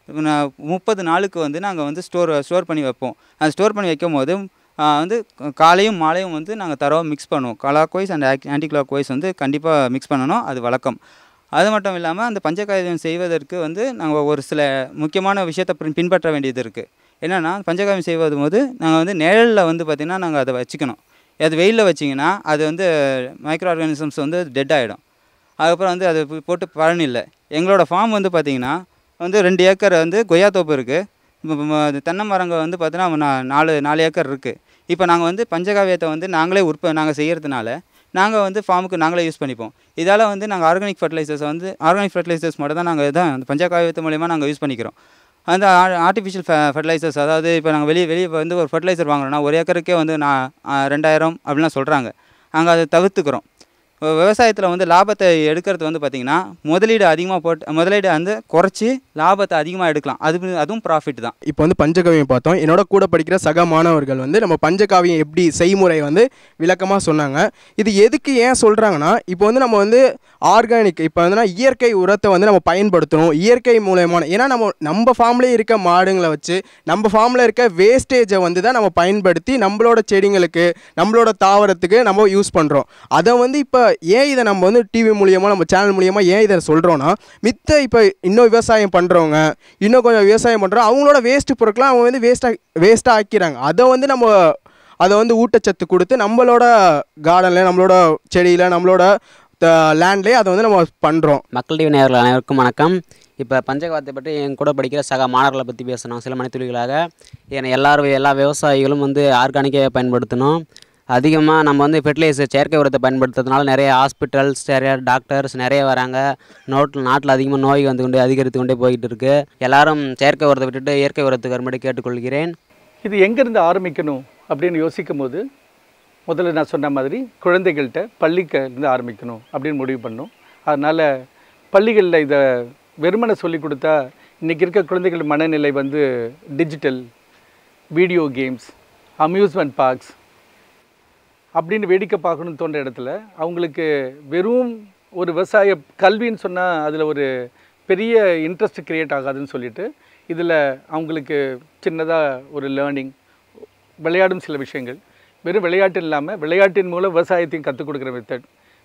முப்பது நாளுக்கு வந்து நாங்கள் வந்து ஸ்டோர் ஸ்டோர் பண்ணி வைப்போம் அது ஸ்டோர் பண்ணி வைக்கும் போது ஆ, வந்து காலையும் மாலையும் வந்து நாங்கள் தரவாக மிக்ஸ் பண்ணுவோம் clockwise and anticlockwise வந்து கண்டிப்பாக மிக்ஸ் பண்ணணும் அது வழக்கம் அது மட்டும் இல்லாமல் அந்த பஞ்சகாவியம் செய்வதற்கு வந்து நாங்கள் ஒரு சில முக்கியமான விஷயத்தை பின்- பின்பற்ற வேண்டியது இருக்குது என்னென்னா பஞ்சகாவியம் செய்வது போது நாங்கள் வந்து நிழலில் வந்து பார்த்திங்கன்னா நாங்கள் அதை வச்சுக்கணும் அது வெயிலில் வச்சிங்கன்னா அது வந்து மைக்ரோ ஆர்கானிசம்ஸ் வந்து டெட் ஆகிடும் அதுக்கப்புறம் வந்து அது போ- போட்டு பலன் இல்லை எங்களோட ஃபார்ம் வந்து பார்த்திங்கன்னா வந்து ரெண்டு ஏக்கர் வந்து கொய்யா தோப்பு இருக்குது தென்னை மரங்கள் வந்து பார்த்தீங்கன்னா நா- நாலு நாலு ஏக்கர் இருக்குது இப்போ நாங்கள் வந்து பஞ்சகாவியத்தை வந்து நாங்களே உற்ப நாங்கள் செய்கிறதுனால நாங்கள் வந்து ஃபார்முக்கு நாங்களே யூஸ் பண்ணிப்போம் இதால் வந்து நாங்கள் ஆர்கானிக் ஃபர்டிலைசர்ஸ் வந்து ஆர்கானிக் ஃபர்டிலைசர்ஸ் மட்டும் தான் நாங்கள் இதான் அந்த பஞ்சகாவியத்து மூலயமா நாங்கள் யூஸ் பண்ணிக்கிறோம் அந்த ஆர்டிஃபிஷியல் ஃபர்டிலைசர்ஸ் அதாவது இப்போ நாங்கள் வெளியே வெளியே வந்து ஒரு ஃபர்டிலைசர் வாங்குறோம்னா ஒரு ஏக்கருக்கே வந்து நான் ஆ, ரெண்டாயிரம் அப்படிலாம் சொல்கிறாங்க நாங்கள் அதை தவிர்த்துக்கிறோம் விவசாயத்தில் வந்து லாபத்தை எடுக்கிறது வந்து பார்த்திங்கன்னா முதலீடு அதிகமாக போட்டு முதலீடு வந்து குறைச்சி லாபத்தை அதிகமாக எடுக்கலாம் அது அதுவும் ப்ராஃபிட் தான் இப்போ வந்து பஞ்சகாவியம் பார்த்தோம் என்னோட கூட படிக்கிற சக மாணவர்கள் வந்து நம்ம பஞ்சகாவியம் எப்படி செய்முறை வந்து விளக்கமாக சொன்னாங்க இது எதுக்கு ஏன் சொல்கிறாங்கன்னா இப்போ வந்து நம்ம வந்து ஆர்கானிக் இப்போ வந்து இயற்கை உரத்தை வந்து நம்ம பயன்படுத்தணும் இயற்கை மூலயமான ஏன்னா நம்ம நம்ம ஃபார்ம்லேயே இருக்க மாடுங்களை வச்சு நம்ம ஃபார்மில் இருக்க வேஸ்டேஜை வந்து தான் நம்ம பயன்படுத்தி நம்மளோட செடிங்களுக்கு நம்மளோட தாவரத்துக்கு நம்ம யூஸ் பண்ணுறோம் அதை வந்து இப்போ ஏன் இதை நம்ம வந்து டிவி மூலியமாக நம்ம சேனல் மூலியமாக ஏன் இதை சொல்கிறோன்னா மித்த இப்போ இன்னும் விவசாயம் பண்ணுறவங்க இன்னும் கொஞ்சம் விவசாயம் பண்ணுறோம் அவங்களோட வேஸ்ட் பொருட்களை அவங்க வந்து வேஸ்ட்டாக வேஸ்ட்டாக ஆக்கிறாங்க அதை வந்து நம்ம அதை வந்து ஊட்டச்சத்து கொடுத்து நம்மளோட கார்டனில் நம்மளோட செடியில் நம்மளோட லேண்ட்லேயே அதை வந்து நம்ம பண்ணுறோம் மக்கள் டிவி நேயர்கள் அனைவருக்கும் வணக்கம் இப்போ பஞ்சகவாதத்தை பற்றி என் கூட படிக்கிற சக மாணவர்களை பற்றி பேசணும் சில மணித்துளிகளாக ஏன்னா எல்லாரும் எல்லா விவசாயிகளும் வந்து ஆர்கானிக்கை பயன்படுத்தணும் அதிகமாக நம்ம வந்து ஃபெர்டிலைசர் செயற்கை உரத்தை பயன்படுத்துறதுனால நிறைய ஹாஸ்பிட்டல்ஸ் நிறைய டாக்டர்ஸ் நிறைய வராங்க நோட்டில் நாட்டில் அதிகமாக நோய் வந்து கொண்டு அதிகரித்து கொண்டே போய்கிட்டு இருக்கு எல்லாரும் செயற்கை உரத்தை விட்டுட்டு இயற்கை உரத்துக்கு வரும்படி கேட்டுக்கொள்கிறேன் இது எங்கேருந்து ஆரம்பிக்கணும் அப்படின்னு யோசிக்கும் போது முதல்ல நான் சொன்ன மாதிரி குழந்தைகள்கிட்ட பள்ளிக்கு இருந்து ஆரம்பிக்கணும் அப்படின்னு முடிவு பண்ணோம் அதனால் பள்ளிகளில் இதை வெறுமனை சொல்லி கொடுத்தா இன்றைக்கி இருக்க குழந்தைகள் மனநிலை வந்து digital video games amusement parks அப்படின்னு வேடிக்கை பார்க்கணும்னு தோன்ற இடத்துல அவங்களுக்கு வெறும் ஒரு விவசாய கல்வின்னு சொன்னால் அதில் ஒரு பெரிய இன்ட்ரெஸ்ட் கிரியேட் ஆகாதுன்னு சொல்லிட்டு இதில் அவங்களுக்கு சின்னதாக ஒரு லேர்னிங் விளையாடும் சில விஷயங்கள் வெறும் விளையாட்டு இல்லாமல் விளையாட்டின் மூலம் விவசாயத்தையும் கற்றுக் கொடுக்குற மெத்தட்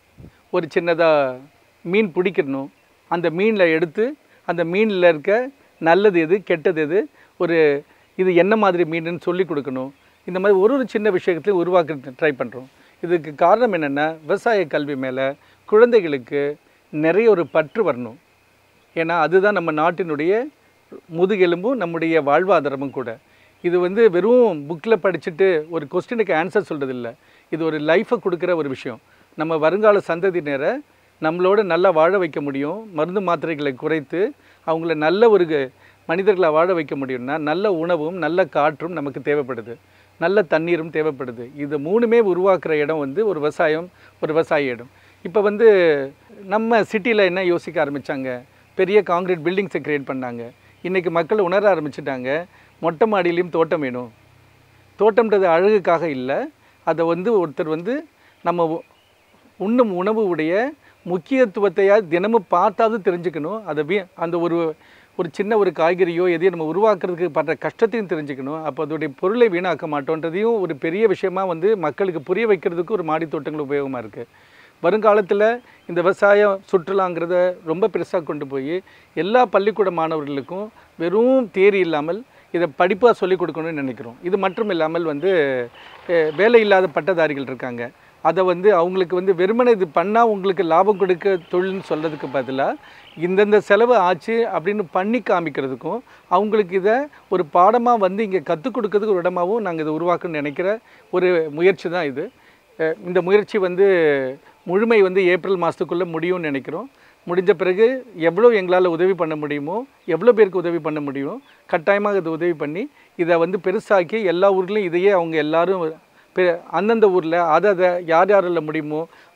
ஒரு சின்னதாக மீன் பிடிக்கணும் அந்த மீனில் எடுத்து அந்த மீனில் இருக்க நல்லது எது கெட்டது எது ஒரு இது என்ன மாதிரி மீனுன்னு சொல்லி கொடுக்கணும் இந்த மாதிரி ஒரு ஒரு சின்ன விஷயத்தையும் உருவாக்க ட்ரை பண்ணுறோம் இதுக்கு காரணம் என்னென்னா விவசாய கல்வி மேலே குழந்தைகளுக்கு நிறைய ஒரு பற்று வரணும் ஏன்னா அதுதான் நம்ம நாட்டினுடைய முதுகெலும்பும் நம்முடைய வாழ்வாதாரமும் கூட இது வந்து வெறும் புக்கில் படிச்சுட்டு ஒரு கொஸ்டினுக்கு ஆன்சர் சொல்கிறது இல்லை இது ஒரு லைஃப்பை கொடுக்குற ஒரு விஷயம் நம்ம வருங்கால சந்ததியினரை நம்மளோட நல்லா வாழ வைக்க முடியும் மருந்து மாத்திரைகளை குறைத்து அவங்கள நல்ல ஒரு மனிதர்களை வாழ வைக்க முடியும்னா நல்ல உணவும் நல்ல காற்றும் நமக்கு தேவைப்படுது நல்ல தண்ணீரும் தேவைப்படுது இது மூணுமே உருவாக்குற இடம் வந்து ஒரு விவசாயம் ஒரு விவசாய இடம் இப்போ வந்து நம்ம சிட்டியில் என்ன யோசிக்க ஆரம்பித்தாங்க பெரிய காங்கிரீட் பில்டிங்ஸை கிரியேட் பண்ணாங்க இன்றைக்கி மக்கள் உணர ஆரம்பிச்சிட்டாங்க மொட்டை மாடியிலையும் தோட்டம் வேணும் தோட்டம்ன்றது அழகுக்காக இல்லை அதை வந்து ஒருத்தர் வந்து நம்ம உ- உண்ணும் உணவு உடைய முக்கியத்துவத்தையா தினமும் பார்த்தாவது தெரிஞ்சுக்கணும் அதை வீ அந்த ஒரு ஒரு சின்ன ஒரு காய்கறியோ எதையும் நம்ம உருவாக்குறதுக்கு படுற கஷ்டத்தையும் தெரிஞ்சுக்கணும் அப்போ அதோடைய பொருளை வீணாக்க மாட்டோன்றதையும் ஒரு பெரிய விஷயமா வந்து மக்களுக்கு புரிய வைக்கிறதுக்கு ஒரு மாடி தோட்டங்கள் உபயோகமாக இருக்குது வருங்காலத்தில் இந்த விவசாயம் சுற்றுலாங்கிறத ரொம்ப பெருசாக கொண்டு போய் எல்லா பள்ளிக்கூட மாணவர்களுக்கும் வெறும் தேரி இல்லாமல் இதை படிப்பாக சொல்லிக் கொடுக்கணும்னு நினைக்கிறோம் இது மட்டும் இல்லாமல் வந்து அஹ், வேலை இல்லாத பட்டதாரிகள் இருக்காங்க அதை வந்து அவங்களுக்கு வந்து வெறுமனே இது பண்ணால் உங்களுக்கு லாபம் கொடுக்க தொழில்னு சொல்கிறதுக்கு பதிலாக இந்தந்த செலவு ஆச்சு அப்படின்னு பண்ணி காமிக்கிறதுக்கும் அவங்களுக்கு இதை ஒரு பாடமாக வந்து இங்கே கற்றுக் கொடுக்கறதுக்கு ஒரு இடமாவும் நாங்கள் இதை உருவாக்கணும்னு நினைக்கிற ஒரு முயற்சி தான் இது அஹ் இந்த முயற்சி வந்து முழுமை வந்து ஏப்ரல் மாதத்துக்குள்ளே முடியும்னு நினைக்கிறோம் முடிஞ்ச பிறகு எவ்வளோ எங்களால் உதவி பண்ண முடியுமோ எவ்வளோ பேருக்கு உதவி பண்ண முடியுமோ கட்டாயமாக இது உதவி பண்ணி இதை வந்து பெருசாக்கி எல்லா ஊர்லேயும் இதையே அவங்க எல்லாரும் பெ- அந்தந்த ஊரில் அதை அதை யார் யாரில் முடியுமோ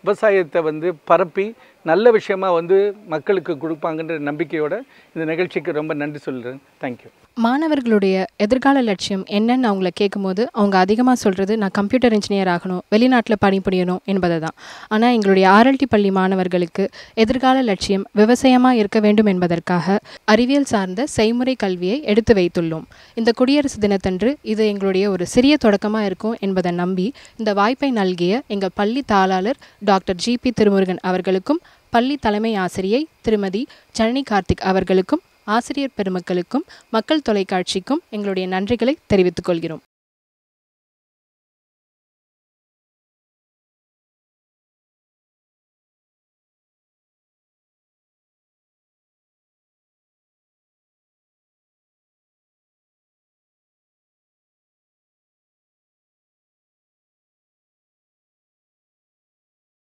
விவசாயத்தை வந்து பரப்பி நல்ல விஷயமா வந்து மக்களுக்கு கொடுப்பாங்கன்ற நம்பிக்கையோட இந்த நிகழ்ச்சிக்கு ரொம்ப நன்றி சொல்கிறேன் தேங்க்யூ மாணவர்களுடைய எதிர்கால லட்சியம் என்னன்னு அவங்கள கேட்கும்போது அவங்க அதிகமாக சொல்கிறது நான் கம்ப்யூட்டர் இன்ஜினியர் ஆகணும் வெளிநாட்டில் பணிபுரியணும் என்பதை தான் ஆனால் எங்களுடைய ஆர்எல்டி பள்ளி மாணவர்களுக்கு எதிர்கால லட்சியம் விவசாயமாக இருக்க வேண்டும் என்பதற்காக அறிவியல் சார்ந்த செய்முறை கல்வியை எடுத்து வைத்துள்ளோம் இந்த குடியரசு தினத்தன்று இது எங்களுடைய ஒரு சிறிய தொடக்கமாக இருக்கும் என்பதை நம்பி இந்த வாய்ப்பை நல்கிய எங்கள் பள்ளி தாளாளர் டாக்டர் ஜிபி திருமுருகன் அவர்களுக்கும் பள்ளி தலைமை ஆசிரியை திருமதி ஜனனி கார்த்திக் அவர்களுக்கும் ஆசிரியர் பெருமக்களுக்கும் மக்கள் தொலைக்காட்சிக்கும் எங்களுடைய நன்றிகளை தெரிவித்துக் கொள்கிறோம்